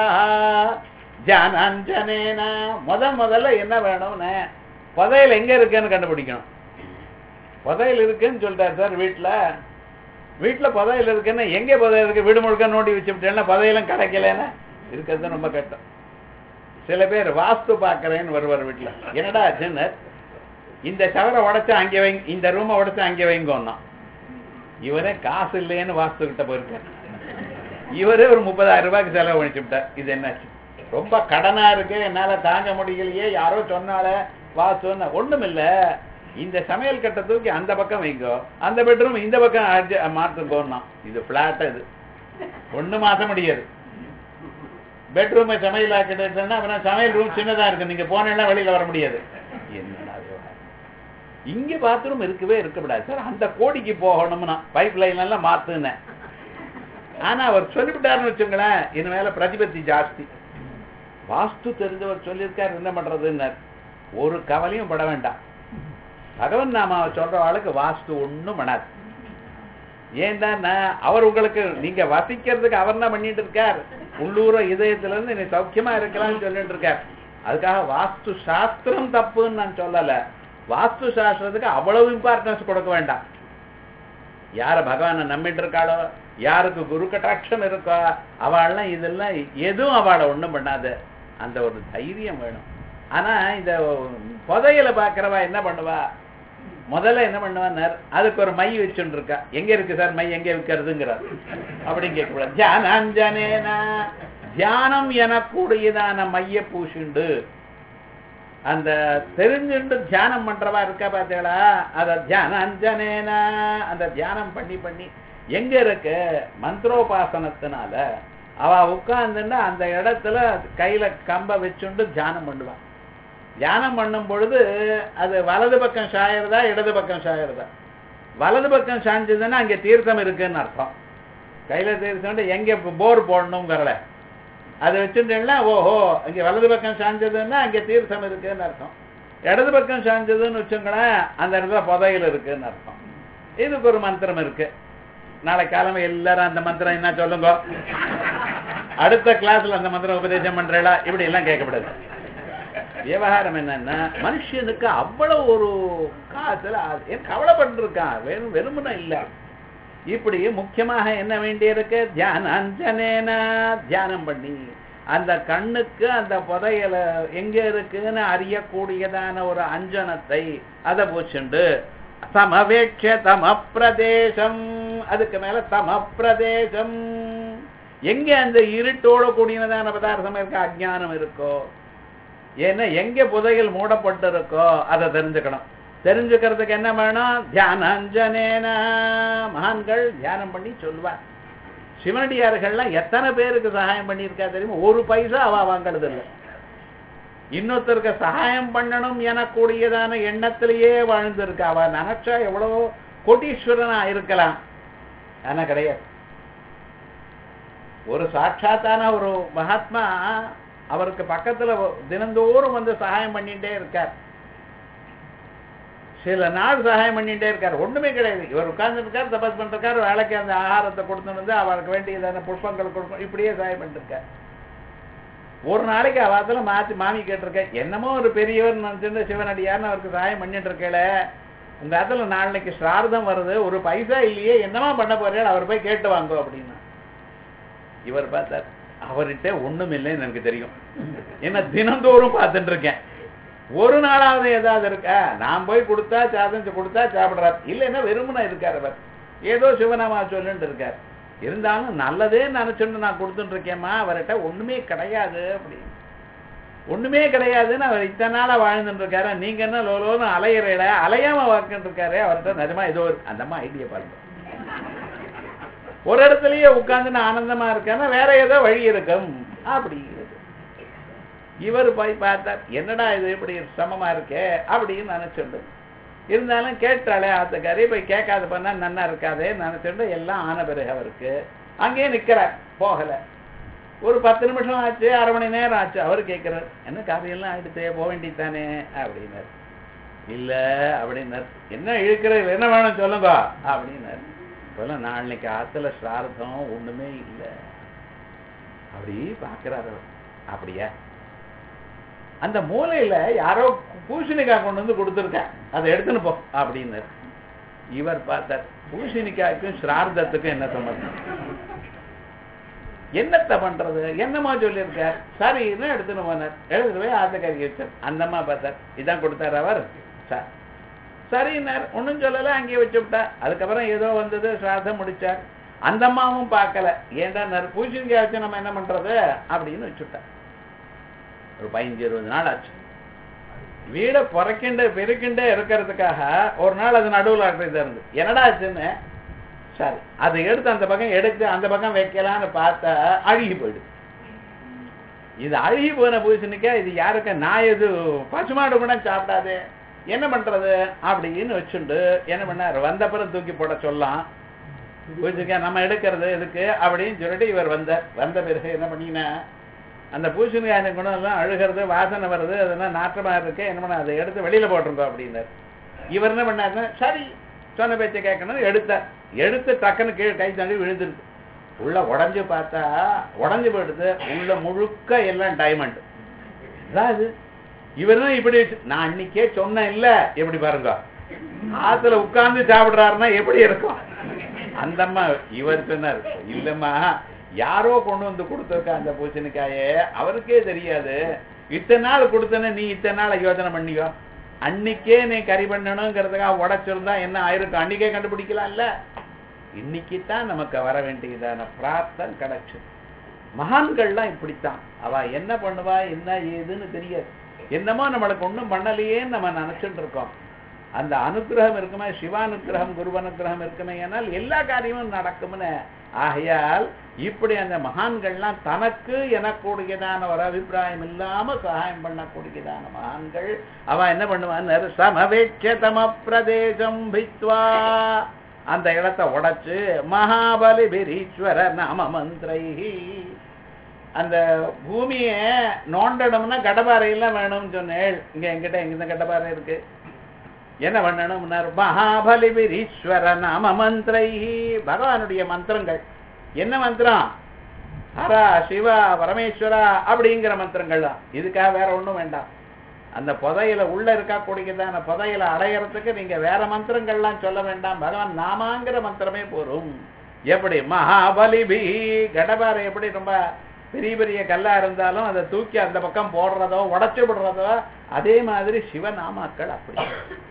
ஜானாஞ்சனேன முத முதல்ல என்ன வேணும்னு புதையல் எங்க இருக்குன்னு கண்டுபிடிக்கணும் புதையல் இருக்குன்னு சொல்றாரு சார் வீட்டுல வீட்டுல புதையல் இருக்குன்னு எங்க புதையல் இருக்கு வீடு முழுக்க நோண்டி வச்சுட்டேன்னா புதையலும் கிடைக்கலன்னு இருக்கிறது ரொம்ப கஷ்டம் சில பேர் வாஸ்து பாக்குறேன்னு வருவார் வீட்டுல என்னடா ஆச்சுன்னு இந்த சவரை உடைச்சா அங்கே வைங்க இந்த ரூமை உடைச்சா அங்கே வைங்கோன்னா இவரே காசு இல்லைன்னு வாஸ்து கிட்ட போயிருக்காரு இவரே ஒரு முப்பதாயிரம் ரூபாய்க்கு செலவு பண்ணிச்சு விட்டார் இது என்னாச்சு ரொம்ப கடனா இருக்கு என்னால தாங்க முடியலையே யாரோ சொன்னால வாஸ்துன்னு ஒண்ணும் இல்ல இந்த சமையல் கட்டை தூக்கி அந்த பக்கம் வைங்கோ அந்த பெட்ரூம் இந்த பக்கம் மாற்றுங்கோன்னா இது பிளாட் இது ஒண்ணு மாத்த முடியாது பெட்ரூமை சமையல் ஆக்கிட்டுன்னா அப்புறம் சமையல் ரூம் சின்னதா இருக்கு நீங்க போனேன்னா வெளியில வர முடியாது என்னடா இங்க பாத்ரூம் இருக்கவே இருக்கக்கூடாது சார் அந்த கோடிக்கு போகணும்னா பைப் லைன் எல்லாம் மாத்துனேன் ஆனா அவர் சொல்லிவிட்டாருன்னு வச்சுங்களேன் இது மேல பிரதிபத்தி ஜாஸ்தி வாஸ்து தெரிஞ்சவர் சொல்லியிருக்காரு என்ன பண்றதுன்னு ஒரு கவலையும் பட வேண்டாம் பகவன் நாமாவை சொல்ற ஆளுக்கு வாஸ்து ஒண்ணும் பண்ணாது ஏன்டா அவர் உங்களுக்கு நீங்க வசிக்கிறதுக்கு அவர் என்ன பண்ணிட்டு இருக்கார் உள்ளூர இதயத்துல இருந்து நீ சௌக்கியமா இருக்கலாம்னு சொல்லிட்டு இருக்கார் அதுக்காக வாஸ்து சாஸ்திரம் தப்புன்னு நான் சொல்லல வாஸ்து சாஸ்திரத்துக்கு அவ்வளவு இம்பார்ட்டன்ஸ் கொடுக்க வேண்டாம் யார பகவானை நம்பிட்டு இருக்காளோ யாருக்கு குரு கட்டாட்சம் இருக்கோ அவள்லாம் இதெல்லாம் எதுவும் அவளை ஒண்ணும் பண்ணாது அந்த ஒரு தைரியம் வேணும் ஆனா இந்த புதையல பாக்குறவா என்ன பண்ணுவா முதல்ல என்ன பண்ணுவார் அதுக்கு ஒரு மை வச்சுட்டு இருக்கா எங்க இருக்கு சார் மை எங்க விற்கிறதுங்கிறார் அப்படின்னு கேட்கக்கூடாது தியானாஞ்சனேனா தியானம் எனக்கூடியதான மைய பூசுண்டு அந்த தெரிஞ்சுண்டு தியானம் பண்றவா இருக்கா பாத்தீங்களா அத தியானாஞ்சனேனா அந்த தியானம் பண்ணி பண்ணி எங்க இருக்கு மந்திரோபாசனத்தினால அவ உட்கார்ந்துன்னா அந்த இடத்துல கையில கம்ப வச்சுண்டு தியானம் பண்ணுவான் தியானம் பண்ணும் பொழுது அது வலது பக்கம் சாயறதா இடது பக்கம் சாயறதா வலது பக்கம் சாஞ்சதுன்னா அங்க தீர்த்தம் இருக்குன்னு அர்த்தம் கையில தீர்த்தம் எங்க போர் போடணுங்கிறல அதை வச்சுட்டேன்னா ஓஹோ அங்கே வலது பக்கம் சாஞ்சதுன்னா அங்கே தீர்த்தம் இருக்குன்னு அர்த்தம் இடது பக்கம் சாஞ்சதுன்னு வச்சுங்களேன் அந்த இடத்துல புதையல் இருக்குன்னு அர்த்தம் இதுக்கு ஒரு மந்திரம் இருக்கு நாளை காலமே எல்லாரும் அந்த மந்திரம் என்ன சொல்லுங்க அடுத்த கிளாஸ்ல அந்த மந்திரம் உபதேசம் பண்றா இப்படி எல்லாம் கேட்கக்கூடாது விவகாரம் என்னன்னா மனுஷனுக்கு அவ்வளவு ஒரு காத்துல ஏன் கவலைப்பட்டிருக்கான் வெறும் வெறுமனா இல்ல இப்படி முக்கியமாக என்ன வேண்டியிருக்கு தியானஞ்சனேன தியானம் பண்ணி அந்த கண்ணுக்கு அந்த புதையல எங்க இருக்குன்னு அறியக்கூடியதான ஒரு அஞ்சனத்தை அதை பூச்சுண்டு சமவேட்ச தம பிரதேசம் அதுக்கு மேல தம பிரதேசம் எங்க அந்த இருட்டோட கூடியதான பதார்த்தம் இருக்க அஜானம் இருக்கோ ஏன்னா எங்க புதையல் மூடப்பட்டு இருக்கோ அதை தெரிஞ்சுக்கணும் தெரிஞ்சுக்கிறதுக்கு என்ன வேணும் தியானஞ்சனேன மகான்கள் தியானம் பண்ணி சொல்லுவார் சிவனடியார்கள்லாம் எத்தனை பேருக்கு சகாயம் பண்ணியிருக்கா தெரியுமா ஒரு பைசா அவ வாங்கிறது இல்லை இன்னொருத்தருக்கு சகாயம் பண்ணணும் எனக்கூடியதான எண்ணத்திலேயே வாழ்ந்திருக்கா அவ நினைச்சா எவ்வளவோ கோட்டீஸ்வரனா இருக்கலாம் ஆனா கிடையாது ஒரு சாட்சாத்தான ஒரு மகாத்மா அவருக்கு பக்கத்துல தினந்தோறும் வந்து சகாயம் பண்ணிட்டே இருக்கார் சில நாள் சகாயம் பண்ணிட்டே இருக்கார் ஒண்ணுமே கிடையாது இவர் உட்கார்ந்து இருக்கார் தபஸ் பண்ணிருக்கார் வேலைக்கு அந்த ஆகாரத்தை கொடுத்துட்டு வந்து அவருக்கு வேண்டியதான புஷ்பங்கள் கொடுக்கணும் இப்படியே சகாயம் பண்ணிருக்கார் ஒரு நாளைக்கு அவாத்துல மாத்தி மாமி கேட்டிருக்கேன் என்னமோ ஒரு பெரியவர் நினைச்சிருந்த சிவனடியார்னு அவருக்கு சகாயம் பண்ணிட்டு இருக்கேல உங்க இடத்துல நாளைக்கு ஸ்ரார்த்தம் வருது ஒரு பைசா இல்லையே என்னமா பண்ண போறீங்க அவர் போய் கேட்டு வாங்கோ அப்படின்னு இவர் பார்த்தார் அவர்கிட்ட ஒண்ணும் இல்லைன்னு எனக்கு தெரியும் என்ன தினந்தோறும் பார்த்துட்டு இருக்கேன் ஒரு நாளாவது ஏதாவது இருக்கா நான் போய் கொடுத்தா சாதம் கொடுத்தா சாப்பிடுறார் இல்லைன்னா வெறுமனா இருக்கார் அவர் ஏதோ சிவநாமா சொல்லுன்னு இருக்கார் இருந்தாலும் நல்லதே நினைச்சுட்டு நான் கொடுத்துட்டு இருக்கேம்மா அவர்கிட்ட ஒண்ணுமே கிடையாது அப்படின்னு ஒண்ணுமே கிடையாதுன்னு அவர் இத்தனை நாளா வாழ்ந்துட்டு இருக்காரு நீங்க என்ன லோலோன்னு அலையிறையில அலையாம வாழ்க்கிட்டு இருக்காரு அவர்கிட்ட நிஜமா ஏதோ ஒரு அந்தம்மா ஐடியா பாருங்க ஒரு இடத்துலயே உட்கார்ந்து நான் ஆனந்தமா இருக்கேன்னா வேற ஏதோ வழி இருக்கும் அப்படிங்கிறது இவர் போய் பார்த்தார் என்னடா இது இப்படி சமமா இருக்கே அப்படின்னு நினைச்சுண்டு இருந்தாலும் கேட்டாலே ஆத்துக்காரி போய் கேட்காத பண்ணா நன்னா இருக்காதே நினைச்சுட்டு எல்லாம் ஆன பிறகு அவருக்கு அங்கேயே நிக்கிறார் போகல ஒரு பத்து நிமிஷம் ஆச்சு அரை மணி நேரம் ஆச்சு அவர் கேட்கிறார் என்ன காரியெல்லாம் ஆயிடுச்சே போக வேண்டியதானே அப்படின்னார் இல்ல அப்படின்னார் என்ன இழுக்கிறது என்ன வேணும் சொல்லுங்க அப்படின்னார் இப்பெல்லாம் நாளைக்கு ஆத்துல சிரார்த்தம் ஒண்ணுமே இல்லை அப்படி பாக்குறாரு அவர். அப்படியா அந்த மூலையில யாரோ பூசணிக்காய் கொண்டு வந்து கொடுத்துருக்க அதை எடுத்துன்னு போ அப்படின்னாரு இவர் பார்த்தார் பூசணிக்காய்க்கும் சிரார்த்தத்துக்கும் என்ன சம்பந்தம் என்னத்த பண்றது என்னமா சொல்லியிருக்க சரின்னு எடுத்துன்னு போனார் எடுத்துட்டு போய் ஆத்தக்காரி வச்சார் அந்தம்மா பார்த்தார் இதான் கொடுத்தார் அவர் சார் சரின்னார் ஒன்றும் சொல்லலை அங்கேயே வச்சு விட்டா அதுக்கப்புறம் ஏதோ வந்தது சிரார்த்தம் முடிச்சார் அந்த அம்மாவும் பார்க்கல ஏன்டா பூசணிக்காய் வச்சு நம்ம என்ன பண்றது அப்படின்னு வச்சுட்டா ஒரு பதினஞ்சு இருபது நாள் ஆச்சு வீடை புறக்கிண்டு பெருக்கிண்டே இருக்கிறதுக்காக ஒரு நாள் அது நடுவில் ஆக்குறது இருந்து என்னடா ஆச்சுன்னு சரி அதை எடுத்து அந்த பக்கம் எடுத்து அந்த பக்கம் வைக்கலான்னு பார்த்தா அழுகி போயிடுது இது அழுகி போன பூசணிக்கா இது யாருக்கு நான் எது பசுமாடு கூட சாப்பிடாது என்ன பண்றது அப்படின்னு வச்சுண்டு என்ன பண்ணார் வந்தப்புறம் தூக்கி போட சொல்லலாம் பூசணிக்காய் நம்ம எடுக்கிறது எதுக்கு அப்படின்னு சொல்லிட்டு இவர் வந்தார் வந்த பிறகு என்ன பண்ணீங்கன்னா அந்த பூசணிக்காய் குணம் எல்லாம் அழுகிறது வாசனை வருது அதெல்லாம் நாற்றமா இருக்கு என்ன பண்ண அதை எடுத்து வெளியில போட்டிருந்தோம் அப்படின்னார் இவர் என்ன பண்ணாருன்னா சரி சொன்ன பேச்சை கேட்கணும் எடுத்தார் எடுத்து டக்குன்னு கீழே கை தாண்டி விழுந்துருது உள்ள உடஞ்சு பார்த்தா உடஞ்சு போயிடுது உள்ள முழுக்க எல்லாம் டைமண்ட் அதாவது இவர் தான் இப்படி வச்சு- நான் அன்னைக்கே சொன்னேன் இல்ல எப்படி பாருங்க ஆத்துல உட்கார்ந்து சாப்பிடுறாருன்னா எப்படி இருக்கும் அந்த அம்மா இவர் சொன்னார் இல்லம்மா யாரோ கொண்டு வந்து கொடுத்துருக்கா அந்த பூசணிக்காயே அவருக்கே தெரியாது இத்தனை நாள் கொடுத்தனே நீ இத்தனை நாள் யோசனை பண்ணியோ அன்னைக்கே நீ கறி பண்ணணுங்கிறதுக்காக உடைச்சிருந்தா என்ன ஆயிருக்கும் அன்னைக்கே கண்டுபிடிக்கலாம்ல இன்னைக்கு தான் நமக்கு வர வேண்டியதான பிரார்த்தம் கிடைச்சு மகான்கள்லாம் இப்படித்தான் அவ என்ன பண்ணுவா என்ன ஏதுன்னு தெரியாது என்னமோ நம்மளுக்கு ஒண்ணும் பண்ணலையேன்னு நம்ம நினைச்சுட்டு இருக்கோம் அந்த அனுக்கிரகம் இருக்குமே சிவானுக்கிரகம் குருவனுக்கிரகம் இருக்குமே ஏனால் எல்லா காரியமும் நடக்கும்னு ஆகையால் இப்படி அந்த மகான்கள்லாம் தனக்கு எனக்கூடியதான ஒரு அபிப்பிராயம் இல்லாம சகாயம் பண்ணக்கூடியதான மகான்கள் அவ என்ன பண்ணுவான்னு சமவேட்சதம பிரதேசம் பித்வா அந்த இடத்தை உடைச்சு மகாபலி பிரீஸ்வர நாம மந்திரை அந்த பூமியை நோண்டணும்னா கடப்பாறையெல்லாம் வேணும்னு சொன்னேன் இங்க எங்கிட்ட எங்க இந்த கடப்பாறை இருக்கு என்ன பண்ணணும்னார் மகாபலிபிரீஸ்வர நாம மந்திரை பகவானுடைய மந்திரங்கள் என்ன மந்திரம் ஹரா சிவா பரமேஸ்வரா அப்படிங்கிற மந்திரங்கள் தான் இதுக்காக வேற ஒண்ணும் வேண்டாம் அந்த புதையில உள்ள இருக்கக்கூடியதான புதையில அடையறதுக்கு நீங்க வேற மந்திரங்கள்லாம் சொல்ல வேண்டாம் பகவான் நாமாங்கிற மந்திரமே போரும் எப்படி மகாபலிபி கடபாறை எப்படி ரொம்ப பெரிய பெரிய கல்லா இருந்தாலும் அதை தூக்கி அந்த பக்கம் போடுறதோ உடைச்சு விடுறதோ அதே மாதிரி சிவநாமாக்கள் அப்படி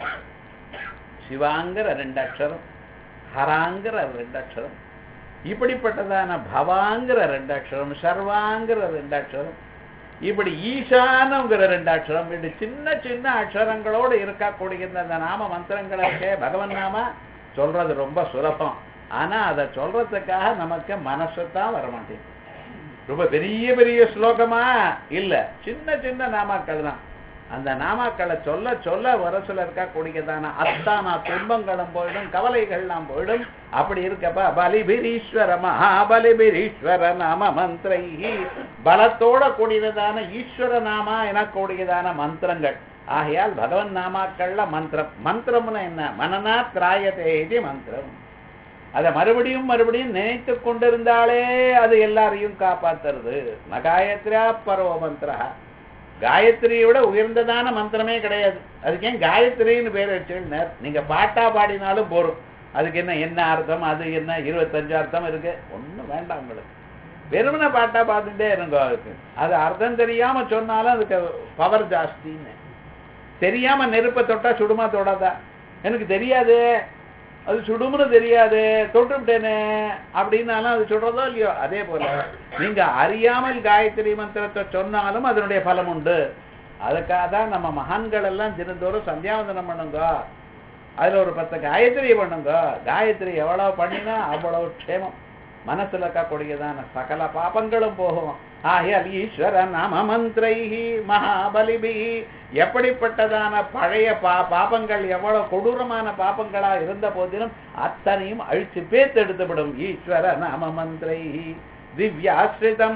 சிவாங்கிற ரெண்டு அக்ஷரம் ஹராங்கிற ரெண்டு அக்ஷரம் இப்படிப்பட்டதான பவாங்கிற ரெண்டு அக்ஷரம் சர்வாங்கிற ரெண்டு அக்ஷரம் இப்படி ஈசானங்கிற ரெண்டு அக்ஷரம் இப்படி சின்ன சின்ன அக்ஷரங்களோடு இருக்கக்கூடிய அந்த நாம மந்திரங்கள் இருக்கே பகவன் நாம சொல்றது ரொம்ப சுலபம் ஆனா அதை சொல்றதுக்காக நமக்கு மனசு தான் வர மாட்டேங்குது ரொம்ப பெரிய பெரிய ஸ்லோகமா இல்ல சின்ன சின்ன நாமாக்கள் தான் அந்த நாமாக்களை சொல்ல சொல்ல வரசுல இருக்கக்கூடியதான அத்தானா துன்பங்களும் போயிடும் கவலைகள்லாம் போயிடும் அப்படி இருக்கப்ப பலிபிரீஸ்வர மகாபலிபிரீஸ்வர நாம மந்திரை பலத்தோட கூடியதான ஈஸ்வர நாமா எனக்கூடியதான மந்திரங்கள் ஆகையால் பகவன் நாமாக்கள்ல மந்திரம் மந்திரம்னு என்ன மனநா திராயதே இது மந்திரம் அதை மறுபடியும் மறுபடியும் நினைத்து கொண்டிருந்தாலே அது எல்லாரையும் காப்பாத்துறது நகாயத்ரா பரவ மந்திரா காயத்ரியை விட உயர்ந்ததான மந்திரமே கிடையாது அதுக்கு ஏன் காயத்ரின்னு பேர் வச்சுருந்தார் நீங்க பாட்டா பாடினாலும் போரும் அதுக்கு என்ன என்ன அர்த்தம் அது என்ன இருபத்தஞ்சு அர்த்தம் இருக்கு ஒண்ணும் வேண்டாம் உங்களுக்கு வெறுமனை பாட்டா பாட்டுட்டே இருங்க அதுக்கு அது அர்த்தம் தெரியாம சொன்னாலும் அதுக்கு பவர் ஜாஸ்தின்னு தெரியாம நெருப்பை தொட்டா சுடுமா தொடாதா எனக்கு தெரியாது அது சுடுமுன்னு தெரியாது தொட்டுவிட்டேனே அப்படின்னாலும் அது சுடுறதோ இல்லையோ அதே போல நீங்க அறியாமல் காயத்ரி மந்திரத்தை சொன்னாலும் அதனுடைய பலம் உண்டு அதுக்காக தான் நம்ம மகான்கள் எல்லாம் தினந்தோறும் சந்தியாவந்தனம் பண்ணுங்க அதுல ஒரு பத்து காயத்ரி பண்ணுங்க காயத்ரி எவ்வளவு பண்ணினா அவ்வளவு க்ஷேமம் மனசுல இருக்கக்கூடியதான சகல பாபங்களும் போகும் ஆகையால் ஈஸ்வர நாம மந்திரை மகாபலிபி எப்படிப்பட்டதான பழைய பா பாபங்கள் எவ்வளவு கொடூரமான பாபங்களா இருந்த போதிலும் அத்தனையும் அழிச்சு பேத்தெடுத்துவிடும் ஈஸ்வர நாம மந்திரை திவ்யாஸ்ரிதம்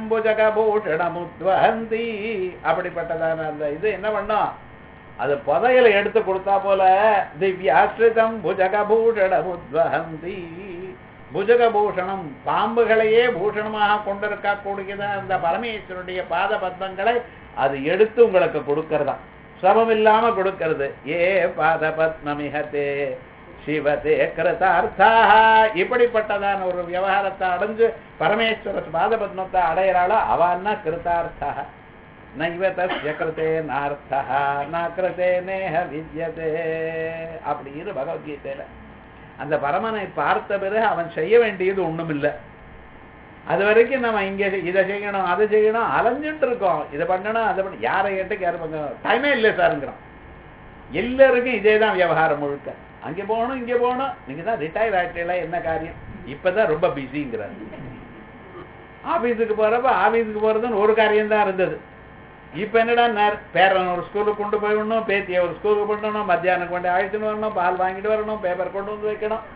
புஜகபூஷணமுத்வந்தி அப்படிப்பட்டதான அந்த இது என்ன பண்ணும் அது புதையலை எடுத்து கொடுத்தா போல திவ்யாஸ்ரிதம் புஜகபூஷணமுத்வந்தி புஜகபூஷணம் பாம்புகளையே பூஷணமாக கொண்டிருக்கக்கூடியத அந்த பரமேஸ்வருடைய பாத பத்மங்களை அது எடுத்து உங்களுக்கு கொடுக்கறதா சிரமம் இல்லாம கொடுக்கிறது ஏ பாத பத்மமிகத்தே சிவதே கிருதார்த்தா இப்படிப்பட்டதான ஒரு விவகாரத்தை அடைஞ்சு பரமேஸ்வர பாத பத்மத்தை அடையிறாளோ அவான்னா கிருதார்த்தா நைவ தஸ்ய கிருத்தே நார்த்தா ந கிருத்தே நேஹ வித்யதே அப்படின்னு பகவத்கீதையில அந்த பரமனை பார்த்த பிறகு அவன் செய்ய வேண்டியது ஒண்ணும் இல்லை அது வரைக்கும் நம்ம இங்க இதை செய்யணும் அதை செய்யணும் அலைஞ்சுட்டு இருக்கோம் இதை பண்ணணும் அதை பண்ண யாரை கேட்டு யாரும் பண்ண டைமே இல்லை சாருங்கிறோம் எல்லாருக்கும் இதே தான் விவகாரம் முழுக்க அங்கே போகணும் இங்கே போகணும் நீங்க தான் ரிட்டையர் ஆகிட்டீங்களா என்ன காரியம் இப்பதான் ரொம்ப பிஸிங்கிறார் ஆபீஸுக்கு போறப்ப ஆபீஸுக்கு போறதுன்னு ஒரு காரியம் தான் இருந்தது இப்ப என்னடா நேர் பேரன் ஒரு ஸ்கூலுக்கு கொண்டு போய் விடணும் பேத்தியை ஒரு ஸ்கூலுக்கு பண்ணணும் மத்தியானம் கொண்டு அழைச்சிட்டு வரணும் பால் வாங்கிட்டு வரணும் பேப்பர் கொண்டு வந்து வைக்கணும்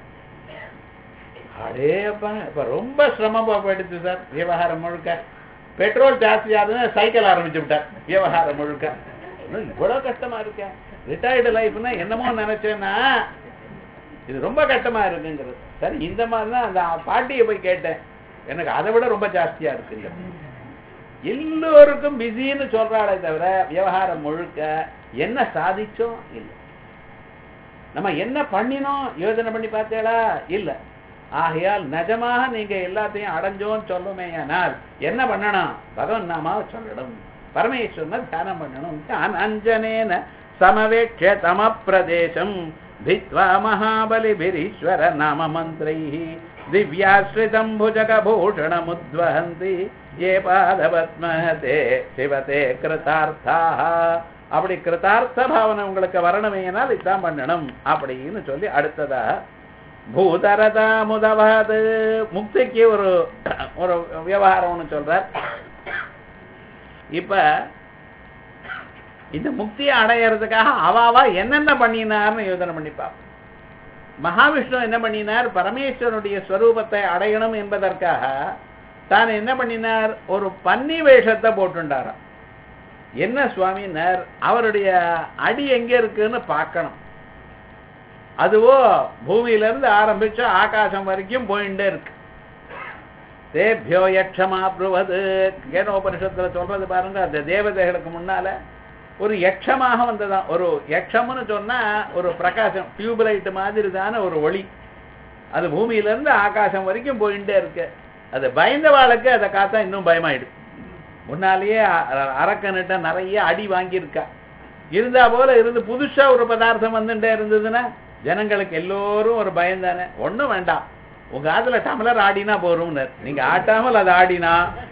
அடே அப்பா இப்ப ரொம்ப சிரமமா போயிடுச்சு சார் விவகாரம் முழுக்க பெட்ரோல் ஜாஸ்தி ஆகுதுன்னு சைக்கிள் ஆரம்பிச்சு விட்டார் விவகாரம் முழுக்க இன்னும் இவ்வளவு கஷ்டமா இருக்கேன் ரிட்டையர்டு லைஃப்னா என்னமோ நினைச்சேன்னா இது ரொம்ப கஷ்டமா இருக்குங்கிறது சரி இந்த மாதிரி தான் அந்த பாட்டியை போய் கேட்டேன் எனக்கு அதை விட ரொம்ப ஜாஸ்தியா இருக்குங்க எல்லோருக்கும் பிஸின்னு சொல்றாளே தவிர விவகாரம் முழுக்க என்ன சாதிச்சோம் இல்லை நம்ம என்ன பண்ணினோம் யோசனை பண்ணி பார்த்தேடா இல்ல ஆகையால் நிஜமாக நீங்க எல்லாத்தையும் அடைஞ்சோன்னு சொல்லுமேயானால் என்ன பண்ணணும் பகவன் நாமாவை சொல்லணும் பரமேஸ்வரனை தியானம் பண்ணணும் அஞ்சனேன சமவேட்ச தம பிரதேசம் भित्वा महाबलिभिरीश्वर नाम मन्त्रैः दिव्याश्रितम् भुजगभूषणमुद्वहन्ति ये பாதபத்மதே சிவதே கிருதார்த்தாக அப்படி கிருதார்த்த பாவனை உங்களுக்கு வரணுமேனால் இதான் பண்ணணும் அப்படின்னு சொல்லி அடுத்ததாக பூதரதா முதவாது முக்திக்கு ஒரு ஒரு விவகாரம்னு சொல்றார் இப்ப இந்த முக்தியை அடையிறதுக்காக அவாவா என்னென்ன பண்ணினார்னு யோசனை பண்ணி பார்ப்போம் மகாவிஷ்ணு என்ன பண்ணினார் பரமேஸ்வரனுடைய ஸ்வரூபத்தை அடையணும் என்பதற்காக தான் என்ன பண்ணினார் ஒரு பன்னி வேஷத்தை போட்டுண்டாராம் என்ன சுவாமினார் அவருடைய அடி எங்க இருக்குன்னு பார்க்கணும் அதுவோ பூமியில இருந்து ஆரம்பிச்சு ஆகாசம் வரைக்கும் போயிட்டே இருக்கு தேபியோ யக்ஷமா புருவது கேனோபனிஷத்துல சொல்றது பாருங்க அந்த தேவதைகளுக்கு முன்னால ஒரு யக்ஷமாக வந்ததான் ஒரு யக்ஷம்னு சொன்னா ஒரு பிரகாசம் டியூப்லைட் மாதிரி தானே ஒரு ஒளி அது பூமியில இருந்து ஆகாசம் வரைக்கும் போயிட்டே இருக்கு அது பயந்த வாளுக்கு அதை காத்தா இன்னும் பயமாயிடும் முன்னாலேயே அ- அரக்கன்கிட்ட நிறைய அடி வாங்கியிருக்கா இருந்தா போல இருந்து புதுசா ஒரு பதார்த்தம் வந்துட்டே இருந்ததுன்னா ஜனங்களுக்கு எல்லோரும் ஒரு பயம் தானே ஒண்ணும் வேண்டாம் உங்க ஆத்துல டம்ளர் ஆடினா போறோம்னர் நீங்க ஆட்டாமல் அது ஆடினா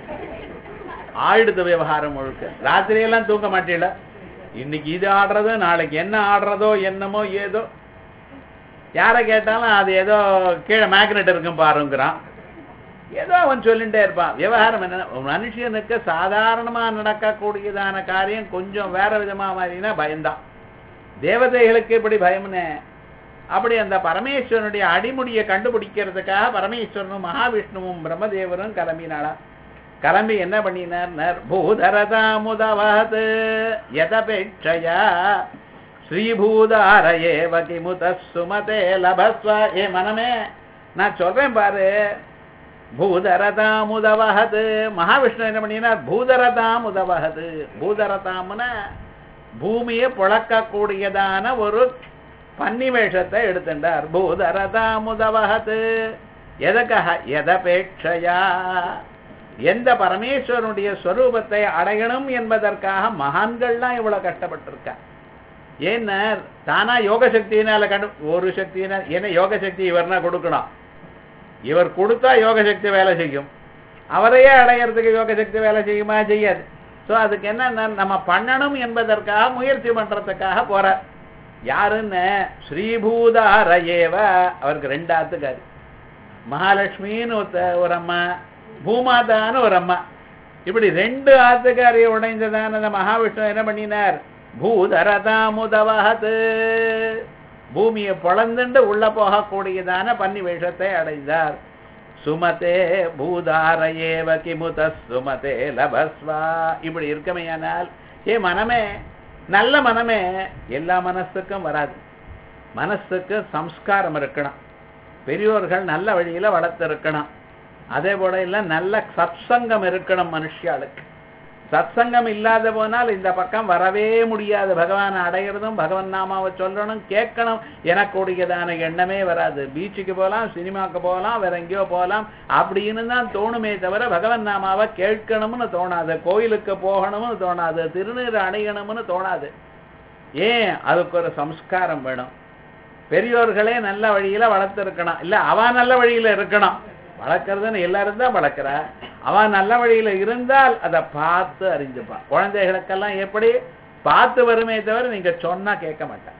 ஆயிடுது விவகாரம் முழுக்க ராத்திரியெல்லாம் தூங்க மாட்டீங்கள இன்னைக்கு இது ஆடுறது நாளைக்கு என்ன ஆடுறதோ என்னமோ ஏதோ யாரை கேட்டாலும் அது ஏதோ கீழே மேக்னெட் இருக்கும் பாருங்கிறான் ஏதோ அவன் சொல்லிட்டே இருப்பான் விவகாரம் என்ன மனுஷனுக்கு சாதாரணமா நடக்கக்கூடியதான காரியம் கொஞ்சம் வேற விதமா மாறினா பயம்தான் தேவதைகளுக்கு இப்படி பயம்னே அப்படி அந்த பரமேஸ்வரனுடைய அடிமுடியை கண்டுபிடிக்கிறதுக்காக பரமேஸ்வரனும் மகாவிஷ்ணுவும் பிரம்மதேவரும் கிளம்பினாளா கிளம்பி என்ன பண்ணினார் பூதரதாமுதவத் யதபேட்சயா ஸ்ரீபூதார ஏவ கிமுத சுமதே லபஸ்வ ஏ மனமே நான் சொல்றேன் பாரு பூதரதாம் உதவஹது மகாவிஷ்ணு என்ன பண்ணினார் பூதரதாம் உதவஹது பூதரதாம்னா பூமியை புழக்கக்கூடியதான ஒரு பன்னி வேஷத்தை எடுத்துட்டார் பூதரதாம் உதவஹது எதற்காக எதபேட்சையா எந்த பரமேஸ்வரனுடைய ஸ்வரூபத்தை அடையணும் என்பதற்காக மகான்கள்லாம் இவ்வளவு கஷ்டப்பட்டிருக்கா ஏன்னா தானா யோக சக்தியினால கண்டு ஒரு சக்தியினால் என்ன யோக சக்தி இவர்னா கொடுக்கணும் இவர் கொடுத்தா யோக சக்தி வேலை செய்யும் அவரையே அடையறதுக்கு யோக சக்தி வேலை செய்யுமா செய்யாது சோ அதுக்கு என்ன நம்ம பண்ணணும் என்பதற்காக முயற்சி பண்றதுக்காக போறார் யாருன்னு ஸ்ரீபூதாரயேவ அவருக்கு ரெண்டு ஆத்துக்காரு மகாலட்சுமின்னு ஒருத்த- ஒரு அம்மா பூமாதான்னு ஒரு அம்மா இப்படி ரெண்டு ஆத்துக்காரிய உடைந்ததான அந்த மகாவிஷ்ணு என்ன பண்ணினார் பூதரதாமுதவஹத் பூமியை பொழந்துண்டு உள்ள போகக்கூடியதான பன்னி வேஷத்தை அடைந்தார் சுமதே பூதாரயேவ கிமுத சுமதே லபஸ்வா இப்படி இருக்கமையானால் ஏ மனமே நல்ல மனமே எல்லா மனசுக்கும் வராது மனசுக்கு சம்ஸ்காரம் இருக்கணும் பெரியோர்கள் நல்ல வழியில வளர்த்திருக்கணும் அதே போல இல்ல நல்ல சத்சங்கம் இருக்கணும் மனுஷியாளுக்கு சத்சங்கம் இல்லாத போனால் இந்த பக்கம் வரவே முடியாது பகவானை அடையிறதும் பகவன் நாமாவை சொல்லணும் கேட்கணும் எனக்கூடியதான எண்ணமே வராது பீச்சுக்கு போகலாம் சினிமாக்கு போகலாம் வேற எங்கேயோ போகலாம் அப்படின்னு தான் தோணுமே தவிர பகவன் நாமாவை கேட்கணும்னு தோணாது கோயிலுக்கு போகணும்னு தோணாது திருநீர் அடையணும்னு தோணாது ஏன் அதுக்கு ஒரு சம்ஸ்காரம் வேணும் பெரியோர்களே நல்ல வழியில வளர்த்திருக்கணும் இல்ல அவன் நல்ல வழியில இருக்கணும் வளர்க்கறதுன்னு எல்லாரும் தான் வளர்க்கிறா அவன் நல்ல வழியில இருந்தால் அதை பார்த்து அறிஞ்சுப்பான் குழந்தைகளுக்கெல்லாம் எப்படி பார்த்து வருமே தவிர நீங்க சொன்னா கேட்க மாட்டான்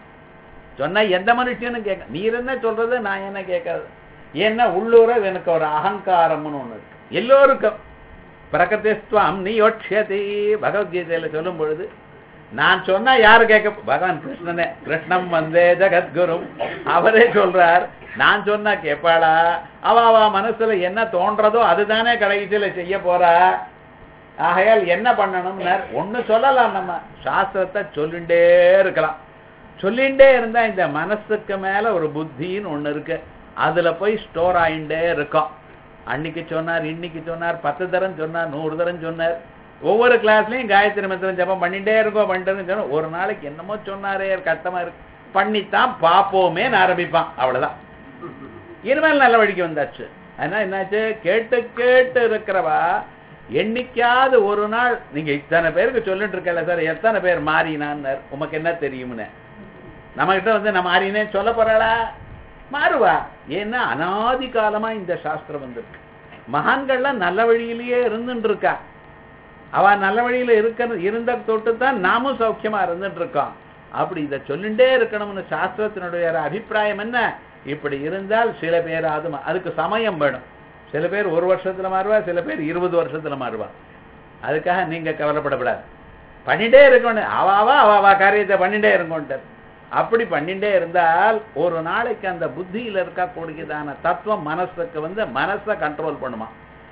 சொன்னா எந்த மனுஷனும் கேட்க நீ என்ன சொல்றது நான் என்ன கேட்கறது ஏன்னா உள்ளூர எனக்கு ஒரு அகங்காரம்னு ஒண்ணு இருக்கு எல்லோருக்கும் பிரகதிஸ்துவம் நீ யோட்சியதி பகவத்கீதையில சொல்லும் பொழுது நான் சொன்னா யாரு கேட்க பகவான் கிருஷ்ணனே கிருஷ்ணம் வந்தே ஜெகத்குரும் அவரே சொல்றார் நான் சொன்னா கேட்பாளா அவ அவ மனசுல என்ன தோன்றதோ அதுதானே கடைசியில செய்ய போறா ஆகையால் என்ன பண்ணணும்னா ஒண்ணு சொல்லலாம் நம்ம சாஸ்திரத்தை சொல்லிண்டே இருக்கலாம் சொல்லிண்டே இருந்தா இந்த மனசுக்கு மேல ஒரு புத்தின்னு ஒண்ணு இருக்கு அதுல போய் ஸ்டோர் ஆயிண்டே இருக்கும் அன்னைக்கு சொன்னார் இன்னைக்கு சொன்னார் பத்து தரம் சொன்னார் நூறு தரம் சொன்னார் ஒவ்வொரு கிளாஸ்லயும் காயத்ரி மந்திரம் ஜபம் பண்ணிட்டே இருக்கோம் பண்ணிட்டு சொன்னா ஒரு நாளைக்கு என்னமோ சொன்னாரே கஷ்டமா இருக்கு பண்ணித்தான் பாப்போமேன்னு ஆரம்பிப்பான் அவ்வளவுதான் இனிமேல் நல்ல வழிக்கு வந்தாச்சு அதனால என்னாச்சு கேட்டு கேட்டு இருக்கிறவா என்னைக்காவது ஒரு நாள் நீங்க இத்தனை பேருக்கு சொல்லிட்டு இருக்கல சார் எத்தனை பேர் மாறினான்னார் உமக்கு என்ன தெரியும்னு நம்ம கிட்ட வந்து நான் மாறினேன் சொல்ல போறாளா மாறுவா ஏன்னா அனாதி காலமா இந்த சாஸ்திரம் வந்திருக்கு மகான்கள்லாம் நல்ல வழியிலேயே இருந்துட்டு இருக்கா அவ நல்ல வழியில இருக்க இருந்த தொட்டு தான் நாமும் சௌக்கியமா இருந்துட்டு இருக்கோம் அப்படி இதை சொல்லிண்டே இருக்கணும்னு சாஸ்திரத்தினுடைய அபிப்பிராயம் என்ன இப்படி இருந்தால் சில பேர் அது அதுக்கு சமயம் வேணும் சில பேர் ஒரு வருஷத்துல மாறுவா சில பேர் இருபது வருஷத்துல மாறுவா அதுக்காக நீங்க கவலைப்படக்கூடாது பண்ணிட்டே இருக்கணும் அவாவா அவாவா காரியத்தை பண்ணிட்டே இருக்கோன்ட்டு அப்படி பண்ணிட்டே இருந்தால் ஒரு நாளைக்கு அந்த புத்தியில இருக்கக்கூடியதான தத்துவம் மனசுக்கு வந்து மனசை கண்ட்ரோல் பண்ணுமா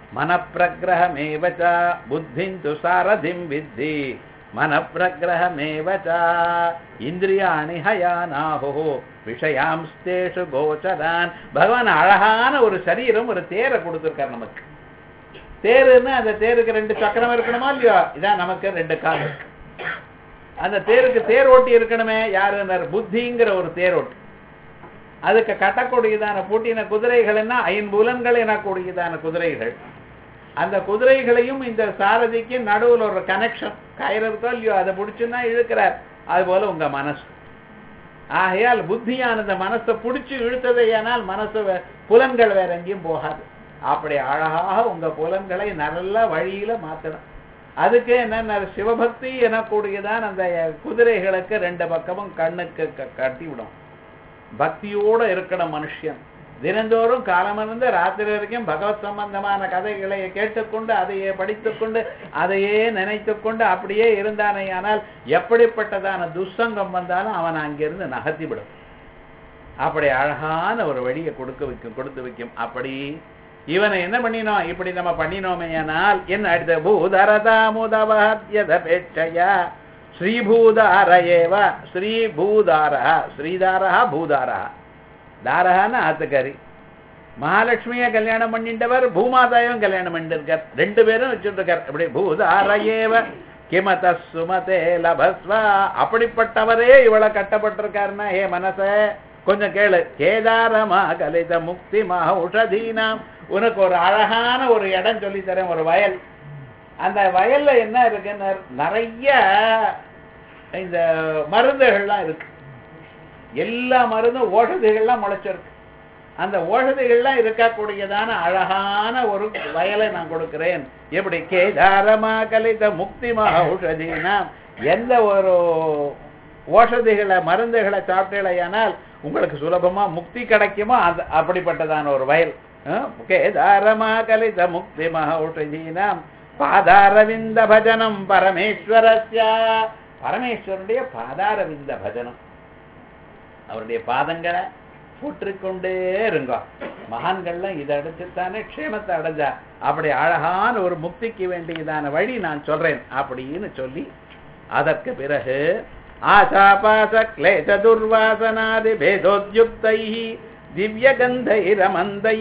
மனப்பிரகிரகமேவ ச புத்திம் து சாரதிம் வித்தி மனப்பிரகிரகமேவ ச இந்திரியாணி ஹயானாஹோ விஷயாம்ஸ்தேஷு கோச்சரான் பகவான் அழகான ஒரு சரீரம் ஒரு தேரை கொடுத்திருக்கார் நமக்கு தேருன்னா அந்த தேருக்கு ரெண்டு சக்கரம் இருக்கணுமா இல்லையோ இதான் நமக்கு ரெண்டு கால் இருக்கு அந்த தேருக்கு தேர் ஓட்டி இருக்கணுமே யாருன்னார் புத்திங்கிற ஒரு தேர் ஓட்டி அதுக்கு கட்டக்கூடியதான பூட்டின குதிரைகள் என்ன ஐம்புலன்கள் எனக்கூடியதான குதிரைகள் அந்த குதிரைகளையும் இந்த சாரதிக்கு நடுவில் ஒரு கனெக்ஷன் கயிறு இருக்கோ இல்லையோ அதை பிடிச்சுன்னா இழுக்கிறார் அது போல உங்க மனசு ஆகையால் புத்தியானந்த மனசை பிடிச்சு இழுத்ததையானால் மனசு வே- புலன்கள் வேற எங்கேயும் போகாது அப்படி அழகாக உங்க புலன்களை நல்ல வழியில மாத்தணும் அதுக்கு என்ன சிவபக்தி எனக்கூடியதான் அந்த குதிரைகளுக்கு ரெண்டு பக்கமும் கண்ணுக்கு க- கட்டி விடும் பக்தியோட இருக்கணும் மனுஷன் தினந்தோறும் காலமிருந்து ராத்திரி வரைக்கும் பகவத் சம்பந்தமான கதைகளை கேட்டுக்கொண்டு அதையே படித்துக்கொண்டு அதையே நினைத்துக்கொண்டு அப்படியே இருந்தானே ஆனால் எப்படிப்பட்டதான துஸ்சங்கம் வந்தாலும் அவன் அங்கிருந்து நகர்த்திவிடும் அப்படி அழகான ஒரு வழியை கொடுக்க வைக்கும் கொடுத்து வைக்கும் அப்படி இவனை என்ன பண்ணினோம் இப்படி நம்ம பண்ணினோமே ஆனால் என்ன அடுத்த பூதரதாமுதவத்யதபேட்சையா ஸ்ரீபூதார ஏவ ஸ்ரீபூதாரா ஸ்ரீதாரா பூதாரா தாரகான ஆத்துக்காரி மகாலட்சுமியை கல்யாணம் பண்ணிட்டவர் பூமாதாயும் கல்யாணம் பண்ணிருக்கார் ரெண்டு பேரும் வச்சுருக்கார் அப்படி பூதார ஏவ கிமத சுமதே லபஸ்வா அப்படிப்பட்டவரே இவளை கட்டப்பட்டிருக்காருன்னா ஏ மனச கொஞ்சம் கேளு கேதாரமா கலித முக்தி மகௌஷதீனாம் உனக்கு ஒரு அழகான ஒரு இடம் சொல்லி தரேன் ஒரு வயல் அந்த வயல்ல என்ன இருக்குன்னு நிறைய இந்த மருந்துகள்லாம் இருக்கு எல்லா மருந்தும் ஓஷதிகள்லாம் முளைச்சிருக்கு அந்த ஓஷதிகள்லாம் இருக்கக்கூடியதான அழகான ஒரு வயலை நான் கொடுக்கிறேன் எப்படி கேதாரமா கலித முக்தி மகௌஷதீனா எந்த ஒரு ஓஷதிகளை மருந்துகளை சாப்பிட்டீங்களேயானால் உங்களுக்கு சுலபமா முக்தி கிடைக்குமோ அது அப்படிப்பட்டதான ஒரு வயல் அஹ், கேதாரமா கலித முக்தி மகௌஷதீனாம் பாதாரவிந்த பஜனம் பரமேஸ்வரஸ்ய பரமேஸ்வரனுடைய பாதாரவிந்த பஜனம் அவருடைய பாதங்களை போற்றுக்கொண்டே இருங்க மகான்கள்லாம் இதை அடைச்சுத்தானே க்ஷேமத்தை அடைஞ்சா அப்படி அழகான ஒரு முக்திக்கு வேண்டியதான வழி நான் சொல்றேன் அப்படின்னு சொல்லி அதற்கு பிறகு ஆசாபாச கிளேச துர்வாசனாதி பேதோத்யுக்தை திவ்யகந்தை ரமந்தை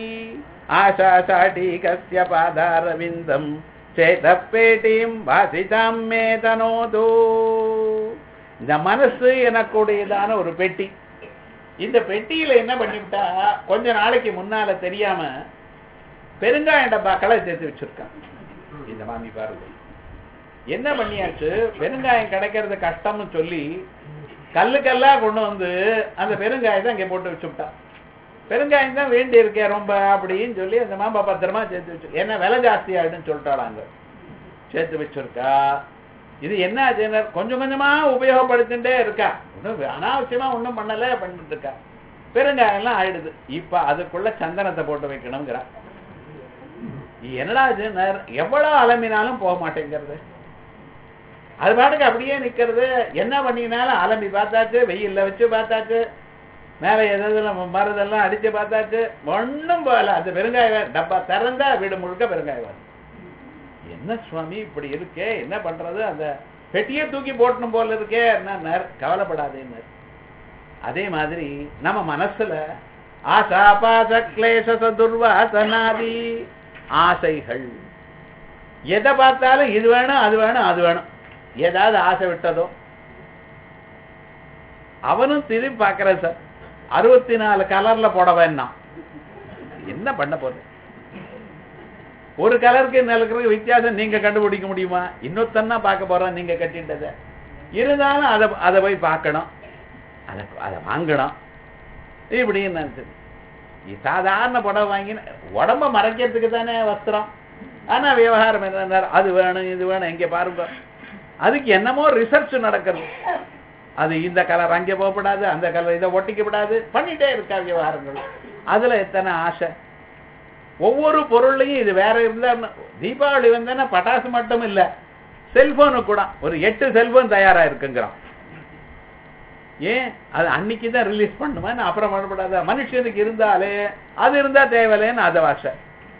ஆஷா சாட்டீகஸ்ய பாதாரவிந்தம் சேதப்பேட்டீம் வாசிதாம் மே தனோதோ இந்த மனசு எனக்கூடியதான ஒரு பெட்டி இந்த பெட்டியில என்ன பண்ணிவிட்டா கொஞ்ச நாளைக்கு முன்னால தெரியாம பெருங்காய டப்பாக்களை சேர்த்து வச்சிருக்கான் இந்த மாமி பாருங்க என்ன பண்ணியாச்சு பெருங்காயம் கிடைக்கிறது கஷ்டம்னு சொல்லி கல்லு கல்லா கொண்டு வந்து அந்த பெருங்காயத்தை அங்கே போட்டு வச்சுட்டான் பெருங்காயம் தான் வேண்டி இருக்கே ரொம்ப அப்படின்னு சொல்லி அந்த மாம்பா பத்திரமா சேர்த்து வச்சு என்ன விலை ஜாஸ்தி ஆயிடுன்னு சொல்லிட்டாளாங்க சேர்த்து வச்சிருக்கா இது என்ன ஆச்சுன்னா கொஞ்சம் கொஞ்சமா உபயோகப்படுத்திட்டே இருக்கா ஒன்றும் அனாவசியமா ஒண்ணும் பண்ணல பண்ணிட்டு இருக்கா பெருங்காயம்லாம் ஆயிடுது இப்ப அதுக்குள்ள சந்தனத்தை போட்டு வைக்கணுங்கிறா என்னடா இது எவ்வளவு அலம்பினாலும் போக மாட்டேங்கிறது அது பாட்டுக்கு அப்படியே நிக்கிறது என்ன பண்ணினாலும் அலம்பி பார்த்தாச்சு வெயில்ல வச்சு பார்த்தாச்சு மேல எதாவது மருதெல்லாம் அடிச்சு பார்த்தாச்சு ஒண்ணும் போகல அது பெருங்காய டப்பா திறந்தா வீடு முழுக்க பெருங்காய வரும் என்ன சுவாமி இப்படி இருக்கே என்ன பண்றது அந்த பெட்டியே தூக்கி போட்டணும் போல இருக்கே என்ன கவலைப்படாதேன்னு அதே மாதிரி நம்ம மனசுல ஆசா பாச கிளேச துர்வாசனாதி ஆசைகள் எதை பார்த்தாலும் இது வேணும் அது வேணும் அது வேணும் ஏதாவது ஆசை விட்டதோ அவனும் திரும்பி பார்க்கறேன் சார் அறுபத்தி நாலு கலர்ல போட வேண்டாம் என்ன பண்ண போறது ஒரு கலருக்கு நிலக்கிறதுக்கு வித்தியாசம் நீங்க கண்டுபிடிக்க முடியுமா இன்னொருத்தன்னா பார்க்க போறோம் நீங்க கட்டிட்டத இருந்தாலும் அதை அதை போய் பார்க்கணும் அதை அதை வாங்கணும் இப்படின்னு நினைச்சது சாதாரண புடவை வாங்கின உடம்ப மறைக்கிறதுக்கு தானே வஸ்திரம் ஆனா விவகாரம் என்ன அது வேணும் இது வேணும் எங்க பாருங்க அதுக்கு என்னமோ ரிசர்ச் நடக்கிறது அது இந்த கலர் அங்கே போகப்படாது அந்த கலர் இதை ஒட்டிக்கப்படாது பண்ணிட்டே இருக்கா விவகாரங்கள் அதுல எத்தனை ஆசை ஒவ்வொரு பொருளையும் இது வேற இருந்தா தீபாவளி வந்தேன்னா பட்டாசு மட்டும் இல்ல செல்போனு கூட ஒரு எட்டு செல்போன் தயாரா இருக்குங்கிறான் ஏன் அது அன்னைக்கு தான் ரிலீஸ் பண்ணுவேன் அப்புறம் பண்ணப்படாத மனுஷனுக்கு இருந்தாலே அது இருந்தா தேவையில்லைன்னு அதை வாசை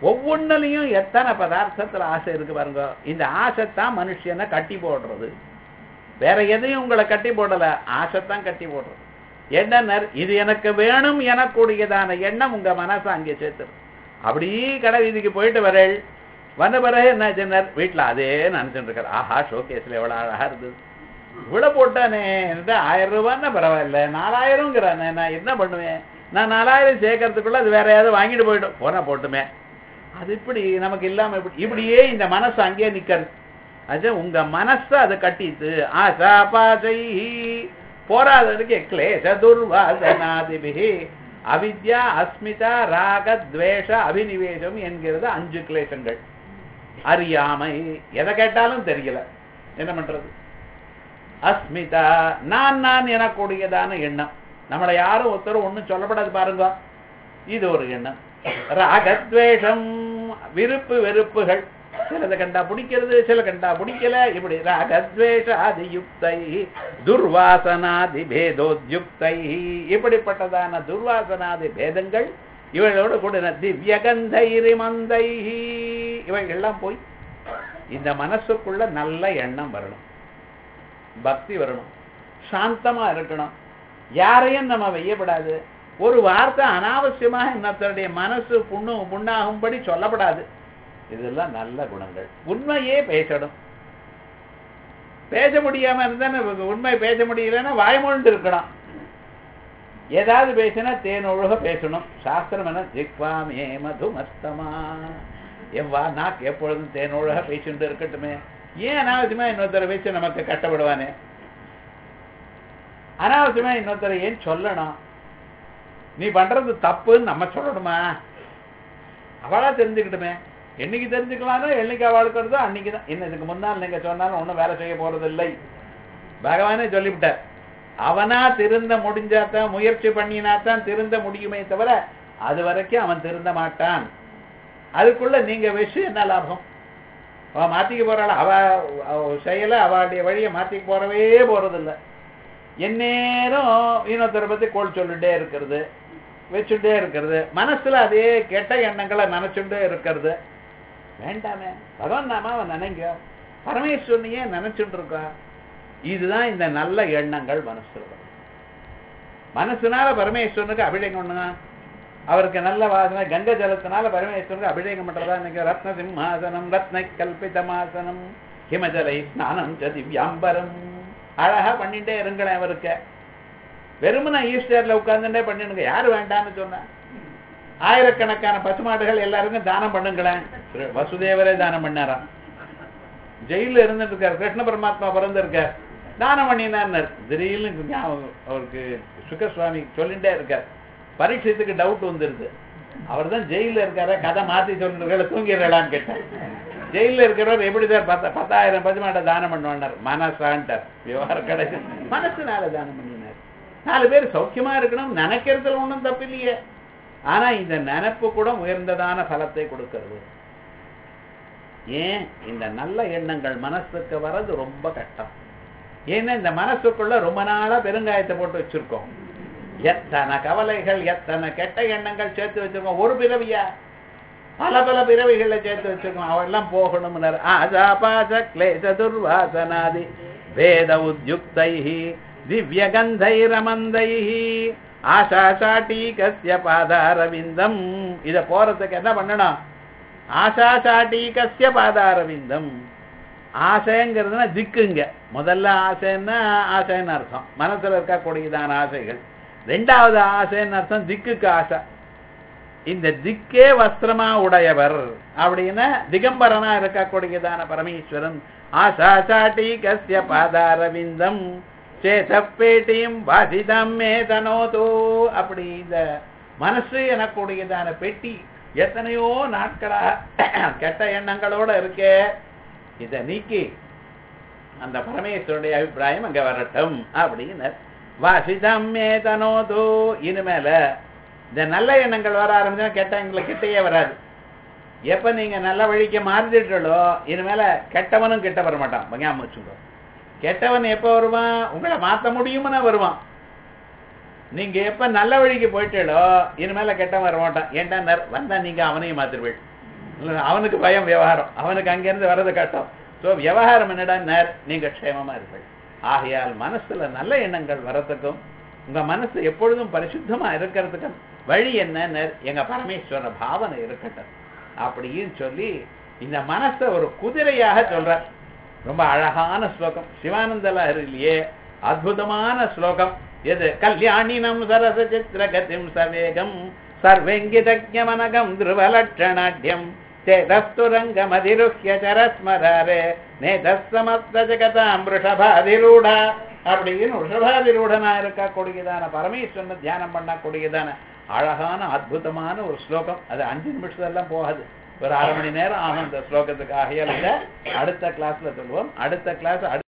ஒவ்வொன்றுலையும் எத்தனை பதார்த்தத்துல ஆசை இருக்கு பாருங்க இந்த ஆசை தான் மனுஷனை கட்டி போடுறது வேற எதையும் உங்களை கட்டி போடல ஆசைத்தான் கட்டி போடுறது என்ன இது எனக்கு வேணும் எனக்கூடியதான எண்ணம் உங்க மனசை அங்கே சேர்த்துரு அப்படி கடை வீதிக்கு போயிட்டு வரேள் வந்த பிறகு என்ன சொன்னார் வீட்டுல அதே நினைச்சுட்டு இருக்காரு ஆஹா ஷோகேஸ்ல எவ்வளவு அழகா இருந்தது இவ்வளவு போட்டானே என்கிட்ட ஆயிரம் ரூபான்னா பரவாயில்ல நாலாயிரம்ங்கிறானே நான் என்ன பண்ணுவேன் நான் நாலாயிரம் சேர்க்கறதுக்குள்ள அது வேற ஏதாவது வாங்கிட்டு போயிடும் போனா போட்டுமே அது இப்படி நமக்கு இல்லாம இப்படி இப்படியே இந்த மனசு அங்கேயே நிக்கிறது அது உங்க மனசு அதை கட்டித்து ஆசா பாசை போராததுக்கு கிளேச துர்வாசனாதிபிகி அவித்யா அஸ்மிதா ராக துவேஷ அபினிவேசம் என்கிறது அஞ்சு கிளேசங்கள் அறியாமை எதை கேட்டாலும் தெரியல என்ன பண்றது அஸ்மிதா நான் நான் எனக்கூடியதான எண்ணம் நம்மளை யாரும் ஒருத்தரும் ஒண்ணும் சொல்லப்படாது பாருங்க இது ஒரு எண்ணம் ராகத்வேஷம் விருப்பு வெறுப்புகள் சிலதை கண்டா பிடிக்கிறது சில கண்டா பிடிக்கல இப்படி ராகத்வேஷ ஆதியுக்தை துர்வாசனாதி பேதோத்யுக்தை இப்படிப்பட்டதான துர்வாசனாதி பேதங்கள் இவளோட கூட திவ்யகந்தைரி மந்தை இவைகள்லாம் போய் இந்த மனசுக்குள்ள நல்ல எண்ணம் வரணும் பக்தி வரணும் சாந்தமா இருக்கணும் யாரையும் நம்ம வெய்யப்படாது ஒரு வார்த்தை அனாவசியமாக இன்னொருத்தருடைய மனசு புண்ணு புண்ணாகும்படி சொல்லப்படாது இதெல்லாம் நல்ல குணங்கள் உண்மையே பேசணும் பேச முடியாம இருந்தா உண்மை பேச முடியலன்னா வாய்மொழிந்து இருக்கணும் ஏதாவது பேசினா தேன் ஒழுக பேசணும் சாஸ்திரம் என்ன ஜிக்வாமே மதுமஸ்தமா எவ்வா நாக்கு எப்பொழுதும் தேன் ஒழுக பேசிட்டு இருக்கட்டுமே ஏன் அனாவசியமா இன்னொருத்தரை வச்சு நமக்கு கட்டப்படுவானே அனாவசியமா இன்னொருத்தரை ஏன் சொல்லணும் நீ பண்றது தப்புன்னு நம்ம சொல்லணுமா அவளா தெரிஞ்சுக்கிட்டுமே என்னைக்கு தெரிஞ்சுக்கலாம்னா என்னைக்கு அவளுக்கு வருதோ அன்னைக்கு தான் இன்னும் இதுக்கு முன்னால் நீங்க சொன்னாலும் ஒன்றும் வேலை செய்ய போறது இல்லை பகவானே சொல்லிவிட்டார் அவனா திருந்த முடிஞ்சாதான் முயற்சி பண்ணினாத்தான் திருந்த முடியுமே தவிர அது வரைக்கும் அவன் திருந்த மாட்டான் அதுக்குள்ள நீங்க விஷயம் என்ன லாபம் அவ மாத்திக்க போறாள் அவ செயல அவளுடைய வழியை மாத்திக்க போறவே போறதில்லை எந்நேரம் இன்னொருத்தரை பத்தி கோல் சொல்லிட்டே இருக்கிறது வச்சுட்டே இருக்கிறது மனசுல அதே கெட்ட எண்ணங்களை நினைச்சுட்டே இருக்கிறது வேண்டாமே பகவான் நாம அவன் நினைங்க பரமேஸ்வரனையே நினைச்சுட்டு இருக்கா இதுதான் இந்த நல்ல எண்ணங்கள் மனசுல மனசுனால பரமேஸ்வரனுக்கு அபிஷேகம் பண்ணுங்க அவருக்கு நல்ல வாசனை கங்கை ஜலத்தினால பரமேஸ்வரனுக்கு அபிஷேகம் பண்றதா இன்னைக்கு ரத்ன சிம்மாசனம் ரத்ன கல்பிதமாசனம் ஹிமஜலை ஸ்நானம் ச திவ்யாம்பரம் அழகா பண்ணிட்டே இருங்களேன் அவருக்கு வெறுமனா ஈஸ்டர்ல உட்கார்ந்துட்டே பண்ணிடுங்க யாரு வேண்டாம்னு சொன்னா ஆயிரக்கணக்கான பசுமாடுகள் எல்லாருக்கும் தானம் பண்ணுங்களேன் வசுதேவரே தானம் பண்ணாராம் ஜெயில இருந்துட்டு இருக்காரு கிருஷ்ண பரமாத்மா பிறந்திருக்கார் தானம் பண்ணினார் திடீர்னு அவருக்கு சுகசுவாமி சொல்லிட்டே இருக்கார் பரீட்சத்துக்கு டவுட் வந்துருது அவர் தான் ஜெயில இருக்காரு கதை மாத்தி சொல்லுங்க தூங்கிடலான்னு கேட்டார் ஜெயில இருக்கிறவர் எப்படி சார் பத்த பத்தாயிரம் பசுமாட்டை தானம் பண்ணுவார் மனசான்ட்டார் விவகாரம் கிடைச்சு மனசுனால தானம் பண்ணினார் நாலு பேர் சௌக்கியமா இருக்கணும் நினைக்கிறதுல ஒன்றும் தப்பு இல்லையே ஆனா இந்த நினைப்பு கூட உயர்ந்ததான பலத்தை கொடுக்கிறது ஏன் இந்த நல்ல எண்ணங்கள் மனசுக்கு வர்றது ரொம்ப கஷ்டம் ஏன்னா இந்த மனசுக்குள்ள ரொம்ப நாளா பெருங்காயத்தை போட்டு வச்சிருக்கோம் எத்தனை கவலைகள் எத்தனை கெட்ட எண்ணங்கள் சேர்த்து வச்சிருக்கோம் ஒரு பிறவியா பல பல பிறவிகளை சேர்த்து வச்சிருக்கோம் அவெல்லாம் போகணும்னர் ஆஜா பாச கிளேச துர்வாசனாதி வேத உத்யுக்தை திவ்யகந்தை ரமந்தை ஆஷா சாட்டீகஸ்ய பாதாரவிந்தம் இத போறதுக்கு என்ன பண்ணணும் ஆஷா சாட்டீகஸ்ய பாதாரவிந்தம் ஆசைங்கிறதுனா திக்குங்க முதல்ல ஆசைன்னா ஆசைன்னு அர்த்தம் மனசுல இருக்கக்கூடியதான ஆசைகள் ரெண்டாவது ஆசைன்னு அர்த்தம் திக்குக்கு ஆசை இந்த திக்கே வஸ்திரமா உடையவர் அப்படின்னா திகம்பரனா இருக்கக்கூடியதான பரமேஸ்வரன் ஆசா சாட்டீகஸ்ய பாதாரவிந்தம் சேதப்பேட்டியும் பாசிதம் மே தனோதோ அப்படி இந்த மனசு எனக்கூடியதான பெட்டி எத்தனையோ நாட்களாக கெட்ட எண்ணங்களோட இருக்கே இதை நீக்கி அந்த பரமேஸ்வருடைய அபிப்பிராயம் அங்க வரட்டும் அப்படின்னு வாசிதம் மே தனோதோ இனிமேல இந்த நல்ல எண்ணங்கள் வர ஆரம்பிச்சா கெட்ட எங்களை கிட்டையே வராது எப்ப நீங்க நல்ல வழிக்கு மாறிட்டீங்களோ இனிமேல கெட்டவனும் கிட்ட வர மாட்டான் ஞாபகம் வச்சுக்கோ கெட்டவன் எப்ப வருவான் உங்களை மாத்த முடியும்னா வருவான் நீங்க எப்ப நல்ல வழிக்கு போயிட்டீங்களோ இனிமேல கெட்டவன் வர மாட்டான் ஏன்டா வந்தா நீங்க அவனையும் மாத்திருவீள் இல்ல, அவனுக்கு பயம் விவகாரம் அவனுக்கு அங்கிருந்து வர்றது கட்டம் ஸோ விவகாரம் என்னடா நேர் நீங்க க்ஷேமமா இருப்பீங்க ஆகையால் மனசுல நல்ல எண்ணங்கள் வரத்துக்கும் உங்க மனசு எப்பொழுதும் பரிசுத்தமா இருக்கிறதுக்கும் வழி என்ன எங்க பரமேஸ்வர பாவனை இருக்கட்டும் அப்படின்னு சொல்லி இந்த மனசை ஒரு குதிரையாக சொல்றார் ரொம்ப அழகான ஸ்லோகம் சிவானந்த லஹரிலேயே அற்புதமான ஸ்லோகம் எது கல்யாணினம் சரச சித்திரகதிம் சவேகம் சர்வங்கிதஜமனகம் திருவலட்சணாட்யம் சேதஸ்துரங்கமதிருஹ்ய சரஸ்மராரே நேதஸ்தமஸ்த ஜகதாம் ரிஷபாதிரூடா அப்படின்னு ரிஷபாதிரூடனா இருக்கக்கூடியதான பரமேஸ்வரனை தியானம் பண்ணக்கூடியதான அழகான அற்புதமான ஒரு ஸ்லோகம் அது அஞ்சு நிமிஷத்தெல்லாம் போகாது ஒரு அரை மணி நேரம் ஆகும் அந்த ஸ்லோகத்துக்கு ஆகையால் இதை அடுத்த கிளாஸ்ல சொல்லுவோம் அடுத்த கிளாஸ்